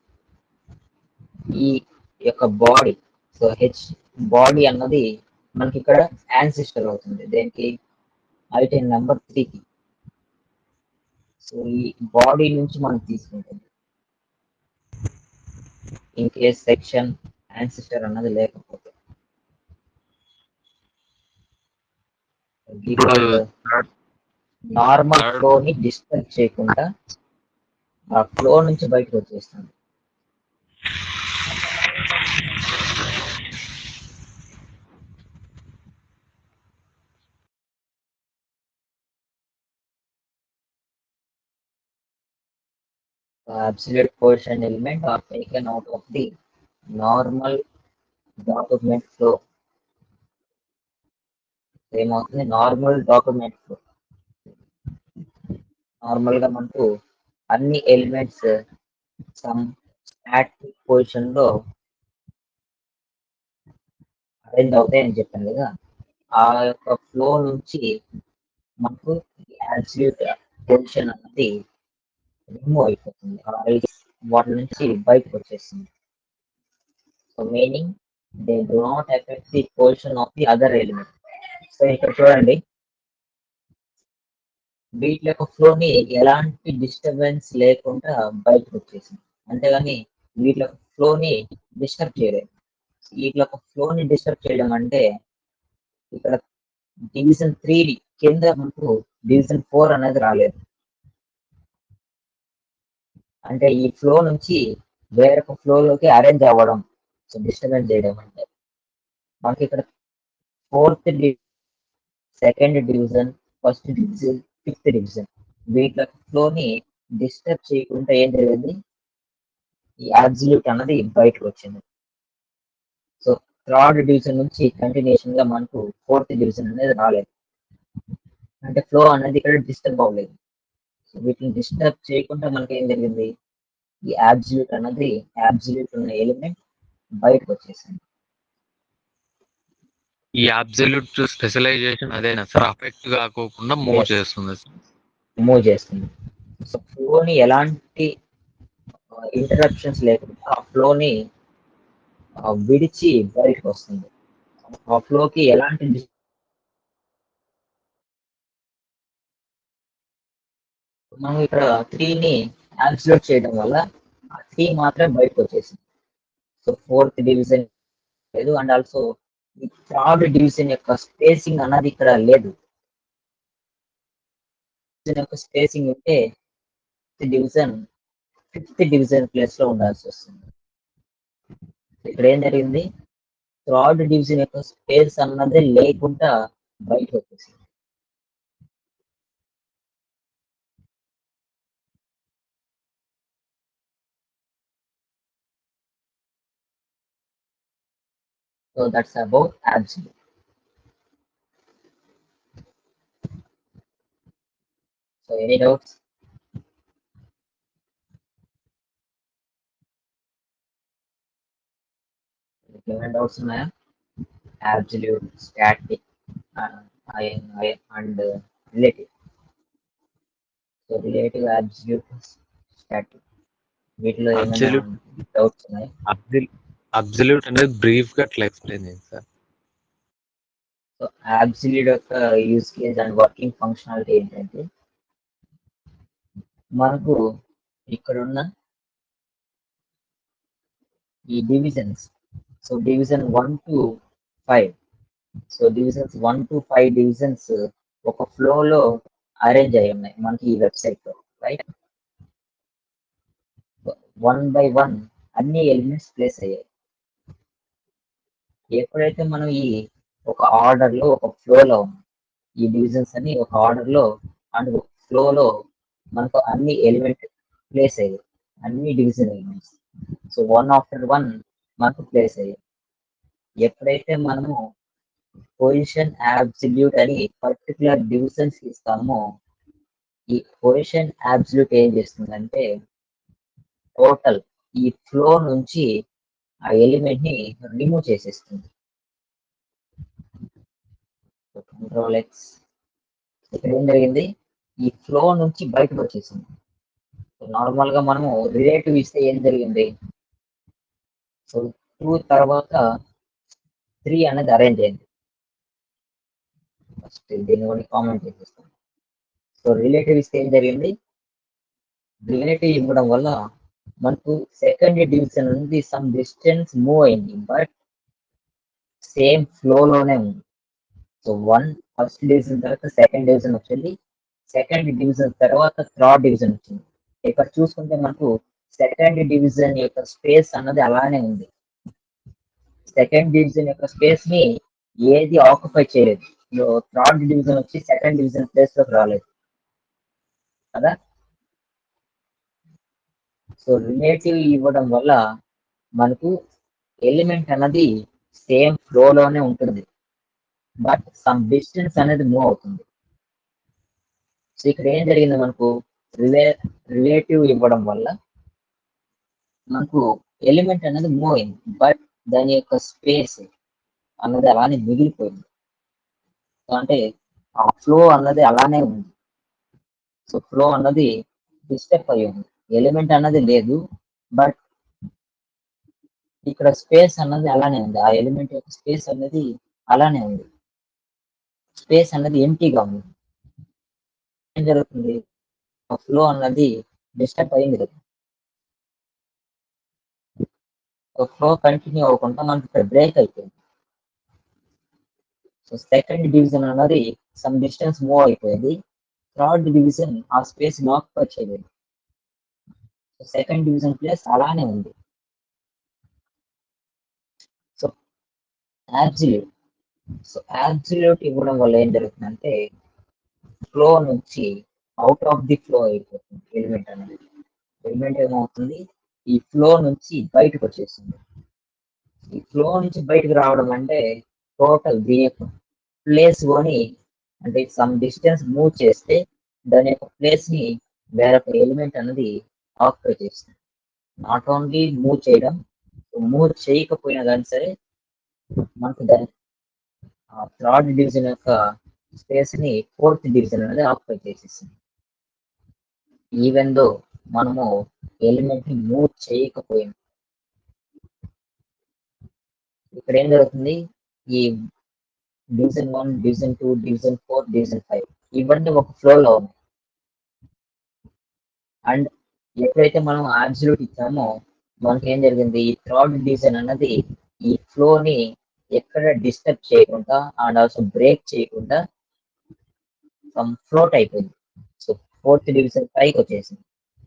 ఈ యొక్క బాడీ సో హెచ్ బాడీ అన్నది మనకి ఇక్కడ యాన్సిస్టర్ అవుతుంది దేనికి ఐటెన్ నెంబర్ త్రీకి సో ఈ బాడీ నుంచి మనం తీసుకుంటుంది ఇన్ కేస్ సెక్షన్ యాన్సిస్టర్ అన్నది లేకపోతే ఇప్పుడు నార్మల్ third- ఫ్లో ని డిస్టర్బ్ చేయకుండా ఆ ఫ్లో నుంచి బయటకు వచ్చేస్తుంది absolute portion element are taken out of the normal document flow. ఏమవుతుంది నార్మల్ డాక్యుమెంట్ ఫ్లో నార్మల్ గా మనకు అన్ని ఎలిమెంట్స్ సమ్ స్టాటిక్ పొజిషన్ లో అరేంజ్ అవుతాయని చెప్పాను కదా ఆ యొక్క ఫ్లో నుంచి మనకు యాబ్సల్యూట్ పొజిషన్ అనేది రిమూవ్ అయిపోతుంది ఆ ఐడియా వాటి నుంచి బయటకు వచ్చేస్తుంది so meaning they do not effect the position of the other element so ఇక్కడ చూడండి వీటి యొక్క ఫ్లో ని ఎలాంటి డిస్టర్బెన్స్ లేకుండా బయటకు వచ్చేసింది అంతేగాని వీటి యొక్క ఫ్లో ని డిస్టర్బ్ చేయలేదు వీటి యొక్క ఫ్లో ని డిస్టర్బ్ చేయడం అంటే ఇక్కడ డివిజన్ త్రీ కింద మనకు డివిజన్ ఫోర్ అనేది రాలేదు అంటే ఈ ఫ్లో నుంచి వేరొక ఫ్లో లోకి అరేంజ్ అవ్వడం సో డిస్టర్బెన్స్ చేయడం అంటే మనకి ఇక్కడ fourth second division first division fifth division వీటి ఫ్లో ని డిస్టర్బ్ చేయకుండా ఏం జరిగింది ఈ అబ్సల్యూట్ అన్నది బయటకు వచ్చింది సో థర్డ్ డివిజన్ నుంచి కంటిన్యూషన్ గా మనకు ఫోర్త్ డివిజన్ అనేది రాలేదు అంటే ఫ్లో అనేది ఇక్కడ డిస్టర్బ్ అవ్వలేదు సో వీటిని డిస్టర్బ్ చేయకుండా మనకి ఏం జరిగింది ఈ యాబ్సల్యూట్ అన్నది యాబ్సల్యూట్ ఉన్న ఎలిమెంట్ బయటకు వచ్చేసింది ఈ అబ్జల్యూట్ స్పెషలైజేషన్ అదేనా సార్ అఫెక్ట్ కాకోకుండా మూవ్ Yes. చేస్తుంది సార్ మూవ్ చేస్తుంది సో ఫ్లోని ఎలాంటి ఇంటరప్షన్స్ లేకుండా ఆ ఫ్లోని విడిచి బయటకు వస్తుంది ఆ ఫ్లోకి ఎలాంటి dis- మనం ఇక్కడ త్రీని యాబ్సల్యూట్ చేయడం వల్ల ఆ త్రీ మాత్రం బయటకు వచ్చేసింది సో ఫోర్త్ డివిజన్ లేదు అండ్ ఆల్సో ఈ థర్డ్ డివిజన్ యొక్క స్పేసింగ్ అన్నది ఇక్కడ లేదు డివిజన్ యొక్క స్పేసింగ్ ఉంటే డివిజన్ ఫిఫ్త్ డివిజన్ ప్లేస్ లో ఉండాల్సి వస్తుంది ఇక్కడ ఏం జరిగింది థర్డ్ డివిజన్ యొక్క స్పేస్ అన్నది లేకుండా బయట వచ్చేసింది so that's about absolute so any doubts ఏమైనా డౌట్స్ ఉన్నాయా absolute static and relative so relative absolute static వీటిలో ఏమైనా Absolute. డౌట్స్ ఉన్నాయా అబ్జల్యూట్ అనేది బ్రీఫ్ గా అట్లా ఎక్స్ప్లెయిన్ చేయండి సార్ సో absolute యొక్క use case and working functionality ఏంటంటే మనకు ఇక్కడున్న ఈ divisions so division one to five so divisions one to five divisions ఒక ఫ్లో లో అరేంజ్ అయి ఉన్నాయి మనకి ఈ వెబ్సైట్ లో రైట్ వన్ బై వన్ అన్ని ఎలిమెంట్స్ ప్లేస్ అయ్యాయి ఎప్పుడైతే మనం ఈ ఒక ఆర్డర్ లో ఒక ఫ్లో లో ఉన్నాం ఈ డివిజన్స్ అన్ని ఒక ఆర్డర్ లో అండ్ ఫ్లో లో మనకు అన్ని ఎలిమెంట్ ప్లేస్ అయ్యాయి అన్ని division elements so one after one మనకు ప్లేస్ అయ్యాయి ఎప్పుడైతే మనము పొజిషన్ యాబ్సల్యూట్ అని పర్టికులర్ డివిజన్స్ ఇస్తామో ఈ పొజిషన్ యాబ్సల్యూట్ ఏం చేస్తుందంటే టోటల్ ఈ ఫ్లో నుంచి ఆ ఎలిమెంట్ ని రిమూవ్ చేసేస్తుంది కంట్రోల్ ఎక్స్ ఇక్కడ ఏం జరిగింది ఈ ఫ్లో నుంచి బయటకు వచ్చేసింది నార్మల్ గా మనము రిలేటివ్ ఇస్తే ఏం జరిగింది సో టూ తర్వాత త్రీ అనేది అరేంజ్ అయింది ఫస్ట్ దీన్ని కూడా కామెంట్ చేసేస్తాం సో రిలేటివ్ ఇస్తే ఏం జరిగింది రిలేటివ్ ఇవ్వడం వల్ల మనకు సెకండ్ డివిజన్ నుండి సమ్ డిస్టెన్స్ మూవ్ అయింది బట్ సేమ్ ఫ్లో లోనే ఉంది సో వన్ ఫస్ట్ డివిజన్ తర్వాత సెకండ్ డివిజన్ వచ్చింది సెకండ్ డివిజన్ తర్వాత థర్డ్ డివిజన్ వచ్చింది ఇక్కడ చూసుకుంటే మనకు సెకండ్ డివిజన్ యొక్క స్పేస్ అన్నది అలానే ఉంది సెకండ్ డివిజన్ యొక్క స్పేస్ ని ఏది ఆక్యుపై చేయలేదు థర్డ్ డివిజన్ వచ్చి సెకండ్ డివిజన్ ప్లేస్ లోకి రాలేదు కదా సో రిలేటివ్ ఇవ్వడం వల్ల మనకు ఎలిమెంట్ అన్నది సేమ్ ఫ్లో లోనే ఉంటుంది బట్ సమ్ డిస్టెన్స్ అనేది మూవ్ అవుతుంది సో ఇక్కడ ఏం జరిగింది మనకు రిలే రిలేటివ్ ఇవ్వడం వల్ల మనకు ఎలిమెంట్ అనేది మూవ్ అయింది బట్ దాని యొక్క స్పేస్ అన్నది అలానే మిగిలిపోయింది సో అంటే ఆ ఫ్లో అన్నది అలానే ఉంది సో ఫ్లో అన్నది డిస్టర్బ్ అయి ఉంది ఎలిమెంట్ అన్నది లేదు బట్ ఇక్కడ స్పేస్ అన్నది అలానే ఉంది ఆ ఎలిమెంట్ యొక్క స్పేస్ అన్నది అలానే ఉంది స్పేస్ అన్నది ఎంటీగా ఉంది ఏం జరుగుతుంది ఆ ఫ్లో అన్నది డిస్టర్బ్ అయింది కదా ఫ్లో కంటిన్యూ అవ్వకుండా మనకి ఇక్కడ బ్రేక్ అయిపోయింది సో సెకండ్ డివిజన్ అన్నది సమ్ డిస్టెన్స్ మూవ్ అయిపోయింది థర్డ్ డివిజన్ ఆ స్పేస్ ఆక్యుపై చేయలేదు సో సెకండ్ డివిజన్ ప్లేస్ అలానే ఉంది సో యాబ్సల్యూట్ సో యాబ్సల్యూట్ ఇవ్వడం వల్ల ఏం జరుగుతుందంటే ఫ్లో నుంచి అవుట్ ఆఫ్ ది ఫ్లో అయిపోతుంది ఎలిమెంట్ అనేది ఎలిమెంట్ ఏమవుతుంది ఈ ఫ్లో నుంచి బయటకు వచ్చేస్తుంది ఈ ఫ్లో నుంచి బయటకు రావడం అంటే టోటల్ దీని యొక్క ప్లేస్ కొని అంటే సమ్ డిస్టెన్స్ మూవ్ చేస్తే దాని యొక్క ప్లేస్ ని వేరొక ఎలిమెంట్ అనేది ఆక్యుపై చేస్తుంది నాట్ ఓన్లీ మూవ్ చేయడం మూవ్ చేయకపోయినా కానీ సరే మనకు దాని థర్డ్ డివిజన్ యొక్క స్పేస్ ని ఫోర్త్ డివిజన్ అనేది ఆక్యుపై చేసేస్తుంది ఈవెన్ దో మనము ఎలిమెంట్ ని మూవ్ చేయకపోయినా ఇక్కడ ఏం జరుగుతుంది ఈ division one division two division four division five ఇవన్నీ ఒక ఫ్లోలో ఉన్నాయి అండ్ ఎప్పుడైతే మనం అబ్సల్యూట్ ఇచ్చామో మనకి ఏం జరిగింది ఈ థర్డ్ డివిజన్ అన్నది ఈ ఫ్లో ని ఎక్కడ డిస్టర్బ్ చేయకుండా అండ్ ఆల్సో బ్రేక్ చేయకుండా ఫ్లోట్ అయిపోయింది సో ఫోర్త్ డివిజన్ పైకి వచ్చేసింది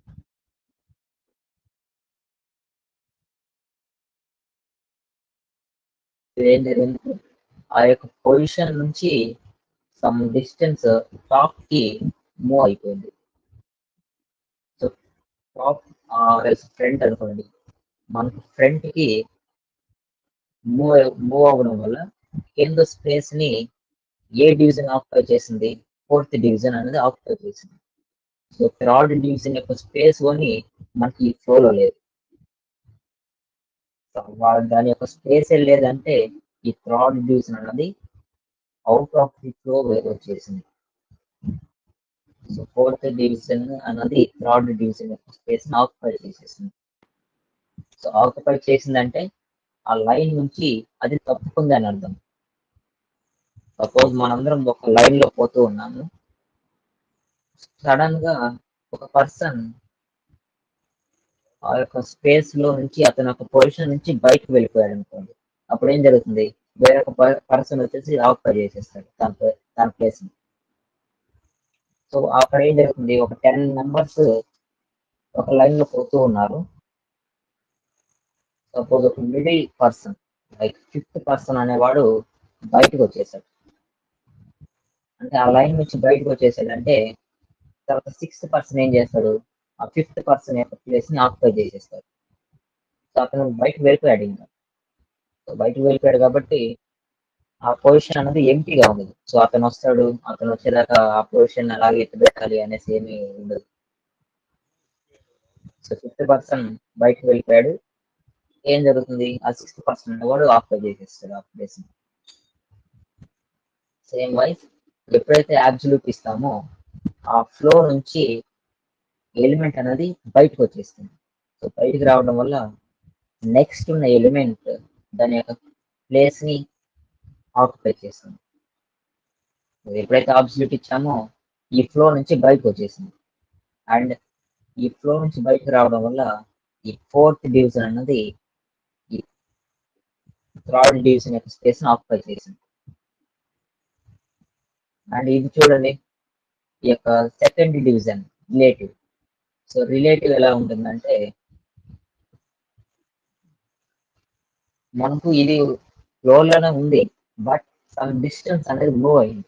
ఏం జరిగింది ఆ యొక్క పొజిషన్ నుంచి సమ్ డిస్టెన్స్ టాప్ కి మూవ్ అయిపోయింది సో టాప్ ఫ్రంట్ అనుకోండి మనకు ఫ్రంట్ కి మూవ్ మూవ్ అవ్వడం వల్ల కింద స్పేస్ ని ఏ డివిజన్ ఆక్యుపై చేసింది ఫోర్త్ డివిజన్ అనేది ఆక్యుపై చేసింది సో థర్డ్ డివిజన్ యొక్క స్పేస్ అని మనకి ఈ ఫ్లోలో లేదు సో వా- దాని యొక్క స్పేస్ లేదంటే ఈ థర్డ్ డివిజన్ అన్నది అవుట్ ఆఫ్ ది ఫ్లో వచ్చేసింది సో ఫోర్త్ డివిజన్ అన్నది థర్డ్ డివిజన్ యొక్క స్పేస్ ఆక్యుపై చేసేసింది సో ఆక్యుపై చేసిందంటే ఆ లైన్ నుంచి అది తప్పుకుంది అని అర్థం సపోజ్ మనందరం ఒక లైన్ లో పోతూ ఉన్నాము సడన్ గా ఒక పర్సన్ ఆ యొక్క స్పేస్ లో నుంచి అతని యొక్క పొజిషన్ నుంచి బయటకు వెళ్ళిపోయాడు అనుకోండి అప్పుడు ఏం జరుగుతుంది వేరొక పర్సన్ వచ్చేసి ఆక్యుపై చేసేస్తాడు తన ప్లే- తన ప్లేస్ ని సో అక్కడ ఏం జరుగుతుంది ఒక టెన్ మెంబర్స్ ఒక లైన్ లో పోతూ ఉన్నారు సపోజ్ ఒక middle person like fifth person అనేవాడు బయటకు వచ్చేసాడు అంటే ఆ లైన్ నుంచి బయటకు వచ్చేసాడు అంటే తర్వాత సిక్స్త్ పర్సన్ ఏం చేస్తాడు ఆ ఫిఫ్త్ పర్సన్ యొక్క ప్లేస్ ని ఆక్యుపై చేసేస్తాడు సో అతను బయటకు వెళ్ళిపోయాడు ఇంకా సో బయటకు వెళ్ళిపోయాడు కాబట్టి ఆ పొజిషన్ అనేది ఎంటీగా ఉండదు సో అతను వస్తాడు అతను వచ్చేదాకా ఆ పొజిషన్ అలాగే ఎత్తుబెట్టాలి అనేసి ఏమీ ఉండదు సో ఫిఫ్త్ పర్సన్ బయటకు వెళ్ళిపోయాడు ఏం జరుగుతుంది ఆ సిక్స్త్ పర్సన్ వాడు ఆక్యుపై చేసేస్తాడు ఆ ప్లేస్ సేమ్ వైజ్ ఎప్పుడైతే అబ్సల్యూట్ ఇస్తామో ఆ ఫ్లో నుంచి ఎలిమెంట్ అనేది బయటకు వచ్చేస్తుంది సో బయటకు రావడం వల్ల నెక్స్ట్ ఉన్న ఎలిమెంట్ దాని యొక్క ప్లేస్ ని ఆక్యుపై చేస్తుంది సో ఎప్పుడైతే అబ్సల్యూట్ ఇచ్చామో ఈ ఫ్లో నుంచి బయటకు వచ్చేసింది అండ్ ఈ ఫ్లో నుంచి బయటకు రావడం వల్ల ఈ ఫోర్త్ డివిజన్ అన్నది ఈ థర్డ్ డివిజన్ యొక్క స్పేస్ ని ఆక్యుపై చేసింది అండ్ ఇది చూడండి ఈ యొక్క second division relative so relative ఎలా ఉంటుందంటే మనకు ఇది ఫ్లోర్ లోనే ఉంది బట్ సమ్ డిస్టెన్స్ అనేది మూవ్ అయింది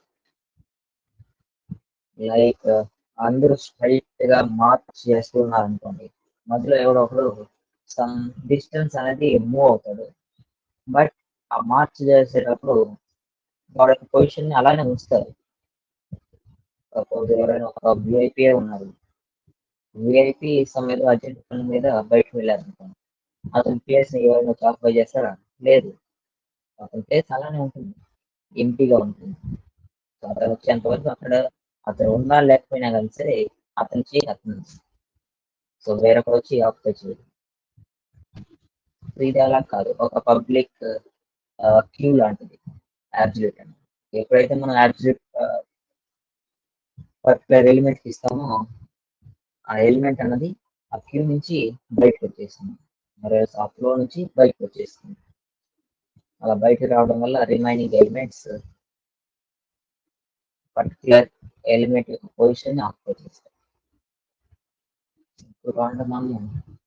లైక్ అందరూ స్ట్రైట్ గా మార్చ్ చేస్తున్నారు అనుకోండి మధ్యలో ఎవడో ఒకడు సమ్ డిస్టెన్స్ అనేది మూవ్ అవుతాడు బట్ ఆ మార్చ్ చేసేటప్పుడు వాడి యొక్క పొజిషన్ ని అలానే ఉంచుతారు సపోజ్ ఎవరైనా ఒక విఐపీ ఉన్నారు విఐపీ సమయంలో అర్జెంట్ పని మీద బయటకు వెళ్ళారు అనుకోండి అతని ప్లేస్ ని ఎవరైనా ఆక్యుపై చేస్తారా లేదు అతని ప్లేస్ అలానే ఉంటుంది ఎంటీగా ఉంటుంది సో అతను వచ్చేంత వరకు అక్కడ అతను ఉన్నా లేకపోయినా కానీ సరే అతని చేయి అతను సో వేరొకరు వచ్చి ఆక్యుపై చేయదు సో ఇది అలా కాదు ఒక పబ్లిక్ క్యూ లాంటిది యాబ్సల్యూట్ అని ఎప్పుడైతే మనం యాబ్సల్యూట్ పర్టికులర్ ఎలిమెంట్ ఇస్తామో ఆ ఎలిమెంట్ అన్నది ఆ క్యూ నుంచి బయటకు వచ్చేస్తుంది మరి ఆ ఫ్లో నుంచి బయటకు వచ్చేస్తుంది అలా బయటకు రావడం వల్ల రిమైనింగ్ ఎలిమెంట్స్ పర్టికులర్ ఎలిమెంట్ యొక్క పొజిషన్ ఆక్యుపై చేస్తాయి ఇప్పుడు కావాలంటే మనం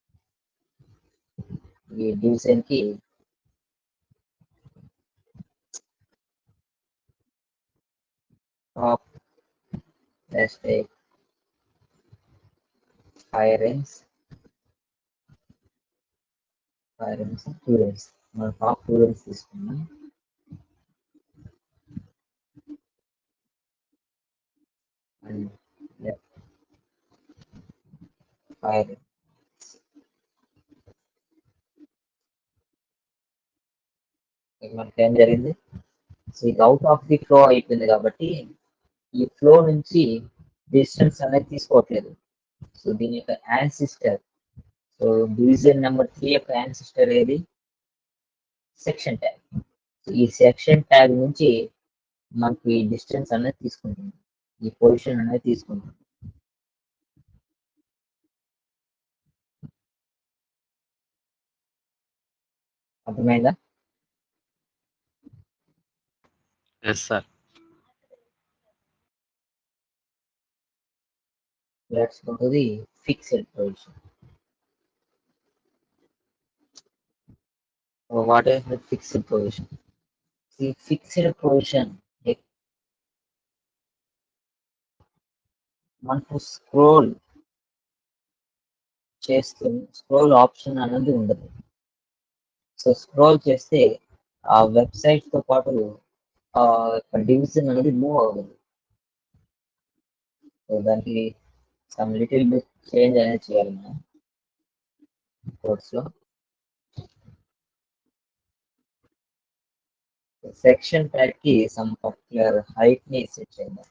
ఈ డివిజన్ కి top let's take five rings five rings two rings మన టాప్ టూ rings తీసుకున్నాం and left ఫైర్ మనకి ఏం జరిగింది సో ఇది అవుట్ ఆఫ్ ది ఫ్లో అయిపోయింది కాబట్టి ఈ ఫ్లో నుంచి డిస్టెన్స్ అనేది తీసుకోవట్లేదు సో దీని యొక్క ancestor so division number three యొక్క యాన్సిస్టర్ ఏది సెక్షన్ ట్యాగ్ ఈ సెక్షన్ ట్యాగ్ నుంచి మనకి డిస్టెన్స్ అనేది తీసుకుంటుంది ఈ పొజిషన్ అనేది తీసుకుంటుంది అర్థమైందా yes sir let's go to the fixed position what is the fixed position ఈ ఫిక్స్డ్ పొజిషన్ మనకు స్క్రోల్ చేస్తూ స్క్రోల్ ఆప్షన్ అనేది ఉండదు సో స్క్రోల్ చేస్తే ఆ వెబ్సైట్ తో పాటు ఆ డివిజన్ అనేది మూవ్ అవ్వదు సో దానికి సమ్ లిటిల్ బిట్ చేంజ్ అనేది చేయాలి మనం కోర్స్ లో సెక్షన్ ట్యాగ్ కి సమ్ పర్టికులర్ హైట్ ని సెట్ చేద్దాం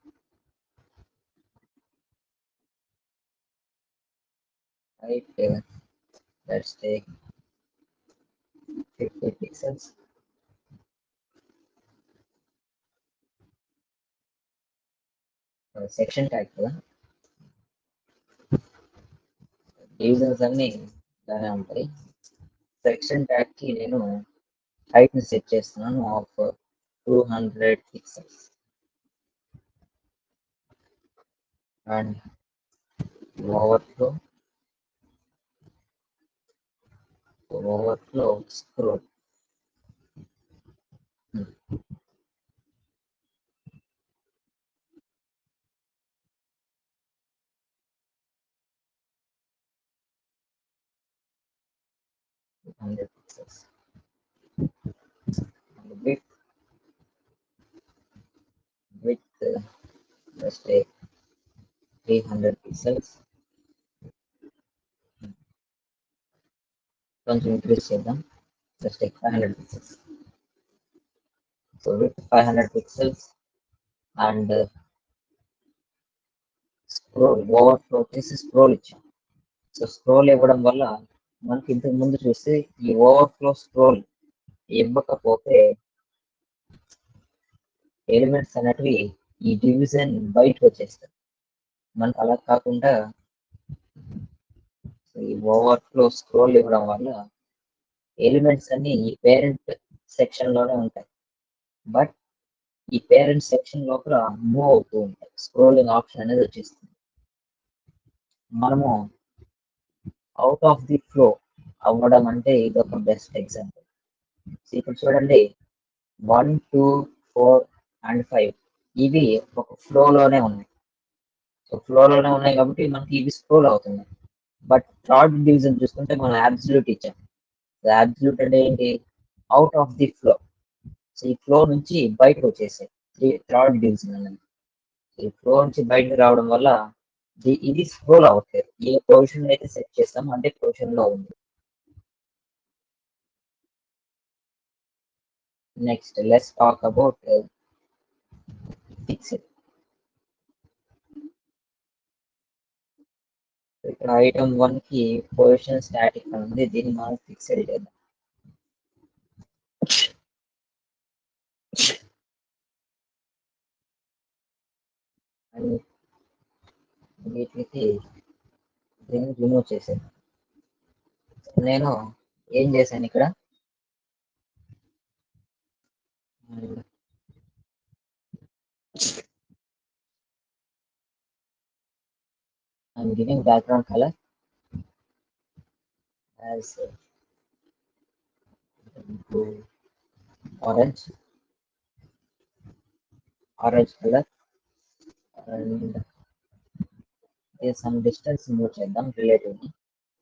height uh, let's take 50 pixels section tag కదా డివిజన్స్ అన్ని ఇలానే ఉంటాయి సెక్షన్ ట్యాగ్ కి నేను హైట్ ని సెట్ చేస్తున్నాను of two hundred pixels and overflow overflow scroll. Hundred pixels. And the width, width, uh, let's take three hundred pixels. కొంచెం increase చేద్దాం just take five hundred pixels so with five hundred pixels and scroll overflow చేసి scroll ఇచ్చాం so scroll ఇవ్వడం వల్ల మనకి ఇంతకు ముందు చూస్తే ఈ ఓవర్ ఫ్లో స్క్రోల్ ఇవ్వకపోతే ఎలిమెంట్స్ అనేటివి ఈ డివిజన్ బయటకు వచ్చేస్తాయి మనకు అలా కాకుండా ఈ ఓవర్ ఫ్లో స్క్రోల్ ఇవ్వడం వల్ల ఎలిమెంట్స్ అన్ని ఈ పేరెంట్ సెక్షన్ లోనే ఉంటాయి బట్ ఈ పేరెంట్ సెక్షన్ లోపల మూవ్ అవుతూ ఉంటాయి స్క్రోలింగ్ ఆప్షన్ అనేది వచ్చేస్తుంది మనము అవుట్ ఆఫ్ ది ఫ్లో అవ్వడం అంటే ఇది ఒక బెస్ట్ ఎగ్జాంపుల్ ఇప్పుడు చూడండి one two four and five ఇవి ఒక ఫ్లో లోనే ఉన్నాయి సో ఫ్లో లోనే ఉన్నాయి కాబట్టి మనకి ఇవి స్క్రోల్ అవుతున్నాయి బట్ థర్డ్ డివిజన్ చూసుకుంటే మనం అబ్సల్యూట్ ఇచ్చాం అబ్సల్యూట్ అంటే ఏంటి out of the flow so ఈ ఫ్లో నుంచి బయటకు వచ్చేసాయి థర్డ్ డివిజన్ అనేది ఈ ఫ్లో నుంచి బయటకు రావడం వల్ల ది- ఇది స్క్రోల్ అవ్వట్లేదు ఏ పొజిషన్ అయితే సెట్ చేస్తాం అంటే పొజిషన్ లో ఉంది next let's talk about fixed ఇక్కడ ఐటమ్ వన్ కి పొజిషన్ స్టాటిక్ ఉంది దీన్ని మనం ఫిక్స్డ్ చేద్దాం అని వీటికి దీన్ని రిమూవ్ చేసాను నేను ఏం చేశాను ఇక్కడ I'm giving background color as uh, blue, orange, orange color, and there's some distance move చేద్దాం relatively.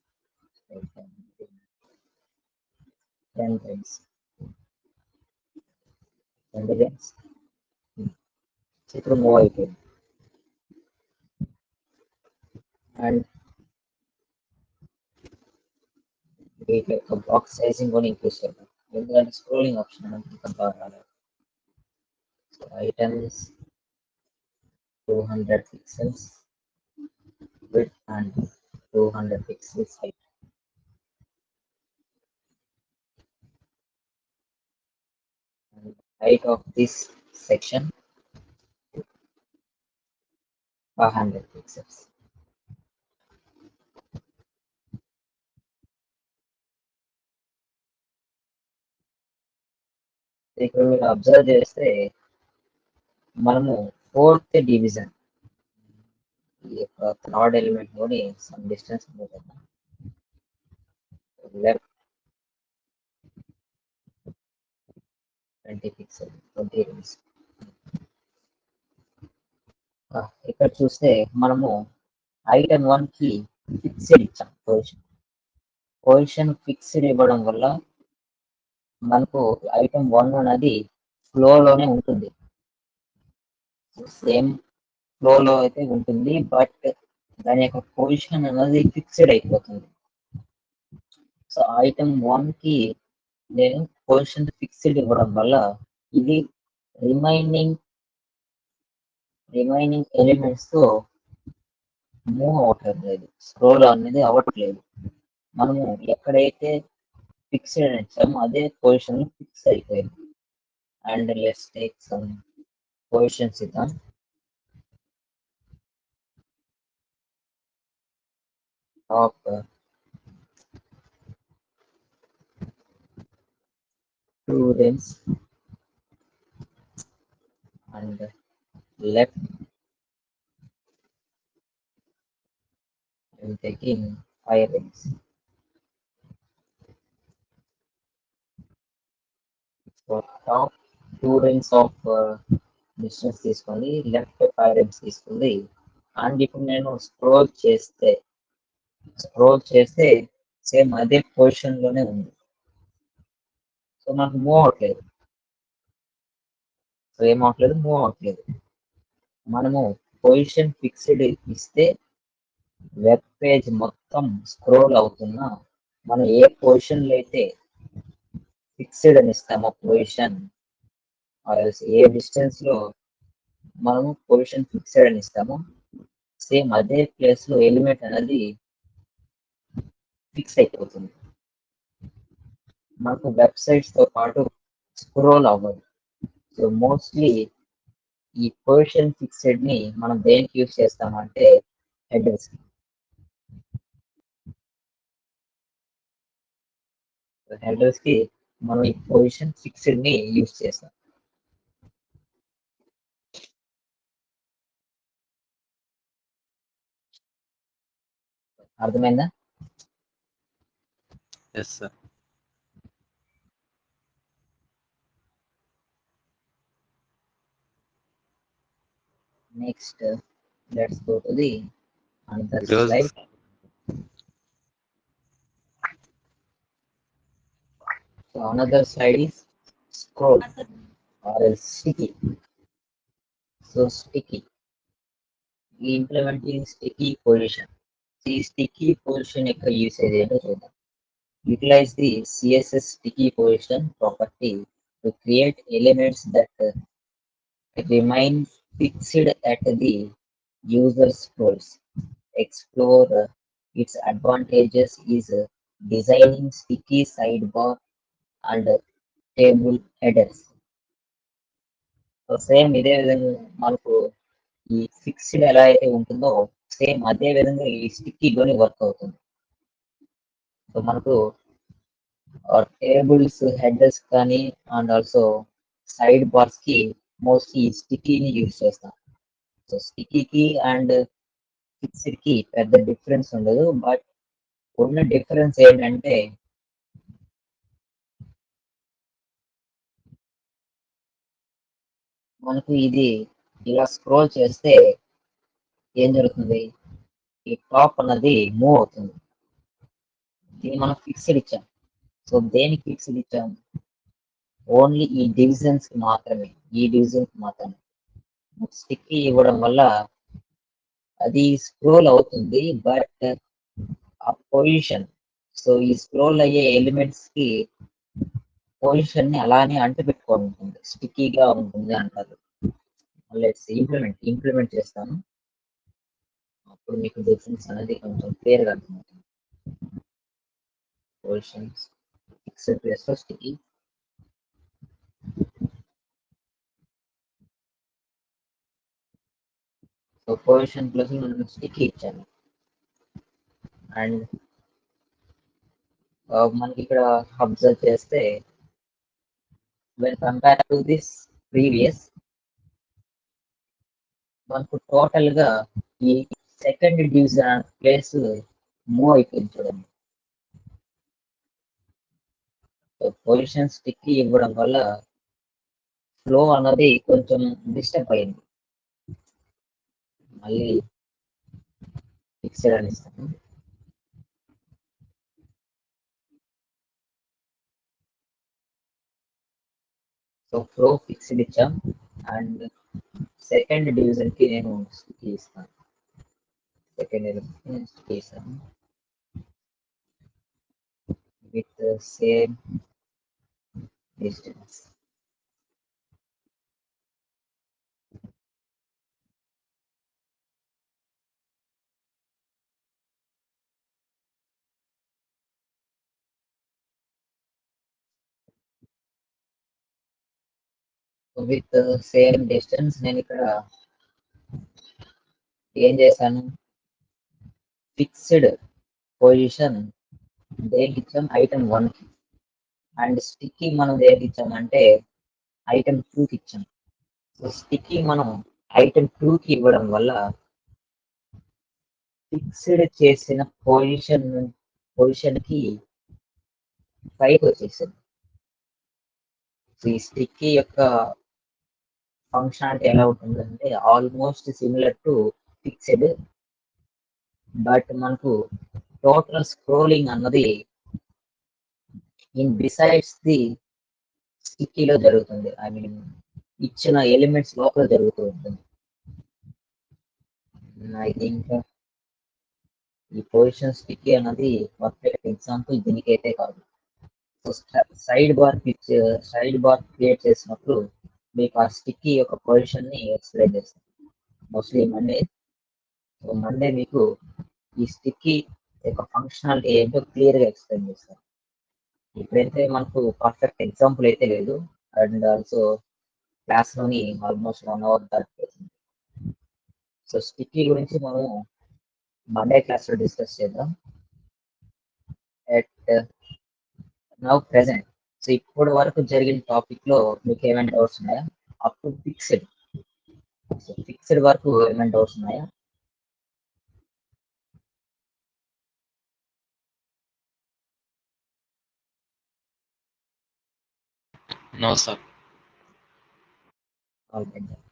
Ten times. Ten times. ఇప్పుడు మూవ్ అయిపోయింది అండ్ వీటి యొక్క బాక్స్ సైజింగ్ కూడా ఇంక్రీజ్ చేద్దాం ఎందుకంటే స్క్రోలింగ్ ఆప్షన్ అనేది ఇంకా బాగా రాలేదు so items two hundred pixels with and two hundred pixels height height of this section 500 pixels. ఇక్కడ మీరు అబ్జర్వ్ చేస్తే మనము ఫోర్త్ డివిజన్ ఈ యొక్క థర్డ్ ఎలిమెంట్ లోని some distance left twenty pixel twenty rooms ఇక్కడ చూస్తే మనము ఐటమ్ వన్ కి ఫిక్స్డ్ ఇచ్చాం పొజిషన్ పొజిషన్ ఫిక్స్డ్ ఇవ్వడం వల్ల మనకు ఐటమ్ వన్ అనేది ఫ్లో లోనే ఉంటుంది సేమ్ ఫ్లో లో అయితే ఉంటుంది బట్ దాని యొక్క పొజిషన్ అనేది ఫిక్స్డ్ అయిపోతుంది సో ఐటమ్ వన్ కి నేను పొజిషన్ ఫిక్స్డ్ ఇవ్వడం వల్ల ఇది రిమైనింగ్ రిమైనింగ్ ఎలిమెంట్స్ తో మూవ్ అవట్లేదు స్క్రోల్ అనేది అవ్వట్లేదు మనము ఎక్కడైతే ఫిక్స్డ్ ఇచ్చామో అదే పొజిషన్ ఫిక్స్ అయిపోయింది and let's take some positions ఇద్దాం top two rings and left I'm taking five rings. So top two rings of uh, distance తీసుకుంది లెఫ్ట్ ఫైవ్ రింగ్స్ తీసుకుంది అండ్ ఇప్పుడు నేను స్క్రోల్ చేస్తే స్క్రోల్ చేస్తే సేమ్ అదే పొజిషన్ లోనే ఉంది సో నాకు మూవ్ అవట్లేదు సో ఏం అవట్లేదు మూవ్ అవట్లేదు మనము పొజిషన్ ఫిక్స్డ్ ఇస్తే వెబ్ పేజ్ మొత్తం స్క్రోల్ అవుతున్నా మనం ఏ పొజిషన్ లో అయితే ఫిక్స్డ్ అని ఇస్తామో పొజిషన్ ఏ డిస్టెన్స్ లో మనము పొజిషన్ ఫిక్స్డ్ అని ఇస్తామో సేమ్ అదే ప్లేస్ లో ఎలిమెంట్ అనేది ఫిక్స్ అయిపోతుంది మనకు వెబ్సైట్స్ తో పాటు స్క్రోల్ అవ్వదు సో మోస్ట్లీ ఈ పొజిషన్ ఫిక్స్డ్ ని మనం దేనికి యూజ్ చేస్తామంటే హెడర్స్ హెడర్స్ కి మనం ఈ పొజిషన్ ఫిక్స్డ్ ని యూజ్ చేస్తాం అర్థమైందా yes sir next let's go to the another ఈరోజు slide so another slide is scroll or L sticky so sticky ఈ ఇంప్లిమెంటింగ్ స్టికీ పొజిషన్ ఈ స్టికీ పొజిషన్ యొక్క యూసేజ్ ఏంటో చూద్దాం utilize the css sticky position property to create elements that uh, remain fixed at the user scrolls. Explore uh, its advantages is uh, designing sticky sidebar and uh, table headers. So same ఇదే విధంగా మనకు ఈ fixed ఎలా అయితే ఉంటుందో same అదే విధంగా ఈ స్టిక్కీలోనే వర్క్ అవుతుంది సో మనకు టేబుల్స్ హెడర్స్ కానీ అండ్ ఆల్సో సైడ్ బార్స్ కి మోస్ట్లీ స్టిక్కీని యూజ్ చేస్తాం సో స్టిక్కీకి అండ్ ఫిక్స్డ్ కి పెద్ద డిఫరెన్స్ ఉండదు బట్ ఉన్న డిఫరెన్స్ ఏంటంటే మనకు ఇది ఇలా స్క్రోల్ చేస్తే ఏం జరుగుతుంది ఈ టాప్ అన్నది మూవ్ అవుతుంది దీన్ని మనం ఫిక్స్డ్ ఇచ్చాం సో దేనికి ఫిక్స్డ్ ఇచ్చాం ఓన్లీ ఈ డివిజన్స్ కి మాత్రమే ఈ డివిజన్ కి మాత్రమే స్టిక్ ఇవ్వడం వల్ల అది స్క్రోల్ అవుతుంది బట్ ఆ పొజిషన్ సో ఈ స్క్రోల్ అయ్యే ఎలిమెంట్స్ కి పొజిషన్ ని అలానే అంటు పెట్టుకొని ఉంటుంది స్టిక్కీగా ఉంటుంది అంటారు లెట్స్ ఇంప్లిమెంట్ ఇంప్లిమెంట్ చేస్తాను అప్పుడు మీకు డిఫరెన్స్ అనేది కొంచెం క్లియర్ గా అర్థమవుతుంది పొజిషన్స్ ఫిక్స్డ్ ప్లేస్ లో స్టిక్కీ సో పొజిషన్ ప్లస్ మనం స్టిక్కీ ఇచ్చాను అండ్ మనకి ఇక్కడ అబ్జర్వ్ చేస్తే when compare to this previous మనకు టోటల్ గా ఈ సెకండ్ డివిజన్ ప్లేస్ మూవ్ అయిపోయింది చూడండి పొజిషన్ స్టిక్ ఇవ్వడం వల్ల ఫ్లో అన్నది కొంచెం డిస్టర్బ్ అయింది మళ్ళీ ఫిక్స్డ్ అని ఇస్తాను సో ఫ్లో ఫిక్స్డ్ ఇచ్చాం అండ్ సెకండ్ డివిజన్ కి నేను స్టిక్ ఇస్తాను సెకండ్ డివిజన్ స్టిక్ ఇస్తాను with same distance with same distance నేను ఇక్కడ ఏం చేశాను ఫిక్స్డ్ పొజిషన్ దేనికి ఇచ్చాం ఐటమ్ వన్ కి అండ్ స్టిక్కింగ్ మనం దేనికి ఇచ్చామంటే ఐటమ్ టూ కి ఇచ్చాం సో స్టిక్కింగ్ మనం ఐటమ్ టూ కి ఇవ్వడం వల్ల ఫిక్స్డ్ చేసిన పొజిషన్ పొజిషన్ కి పైకి వచ్చేసింది సో ఈ స్టిక్కీ యొక్క ఫంక్షన్ అంటే ఎలా ఉంటుందంటే almost similar to fixed but మనకు టోటల్ స్క్రోలింగ్ అన్నది ఇన్ బిసైడ్స్ ది స్టిక్కీలో జరుగుతుంది ఐ మీన్ ఇచ్చిన ఎలిమెంట్స్ లోపల జరుగుతూ ఉంటుంది ఐ థింక్ ఈ పొజిషన్ స్టిక్కీ అన్నది పర్ఫెక్ట్ ఎగ్జాంపుల్ దీనికైతే కాదు so side bar pitch side bar create చేసినప్పుడు మీకు ఆ స్టిక్కీ యొక్క పొజిషన్ ని ఎక్స్ప్లెయిన్ చేస్తాను మోస్ట్లీ మండే సో మండే మీకు ఈ స్టిక్కీ యొక్క ఫంక్షనాలిటీ ఏంటో క్లియర్ గా ఎక్స్ప్లెయిన్ చేస్తాను ఇప్పుడైతే మనకు పర్ఫెక్ట్ ఎగ్జాంపుల్ అయితే లేదు అండ్ ఆల్సో క్లాస్ లోని ఆల్మోస్ట్ వన్ అవర్ దాటిపోతుంది సో స్టిక్కీ గురించి మనం మండే క్లాస్ లో డిస్కస్ చేద్దాం ఎట్ నవ్ ప్రెసెంట్ సో ఇప్పటి వరకు జరిగిన టాపిక్ లో మీకు ఏమైనా డౌట్స్ ఉన్నాయా up to fixed so fixed వరకు ఏమైనా డౌట్స్ ఉన్నాయా నో సార్ All right.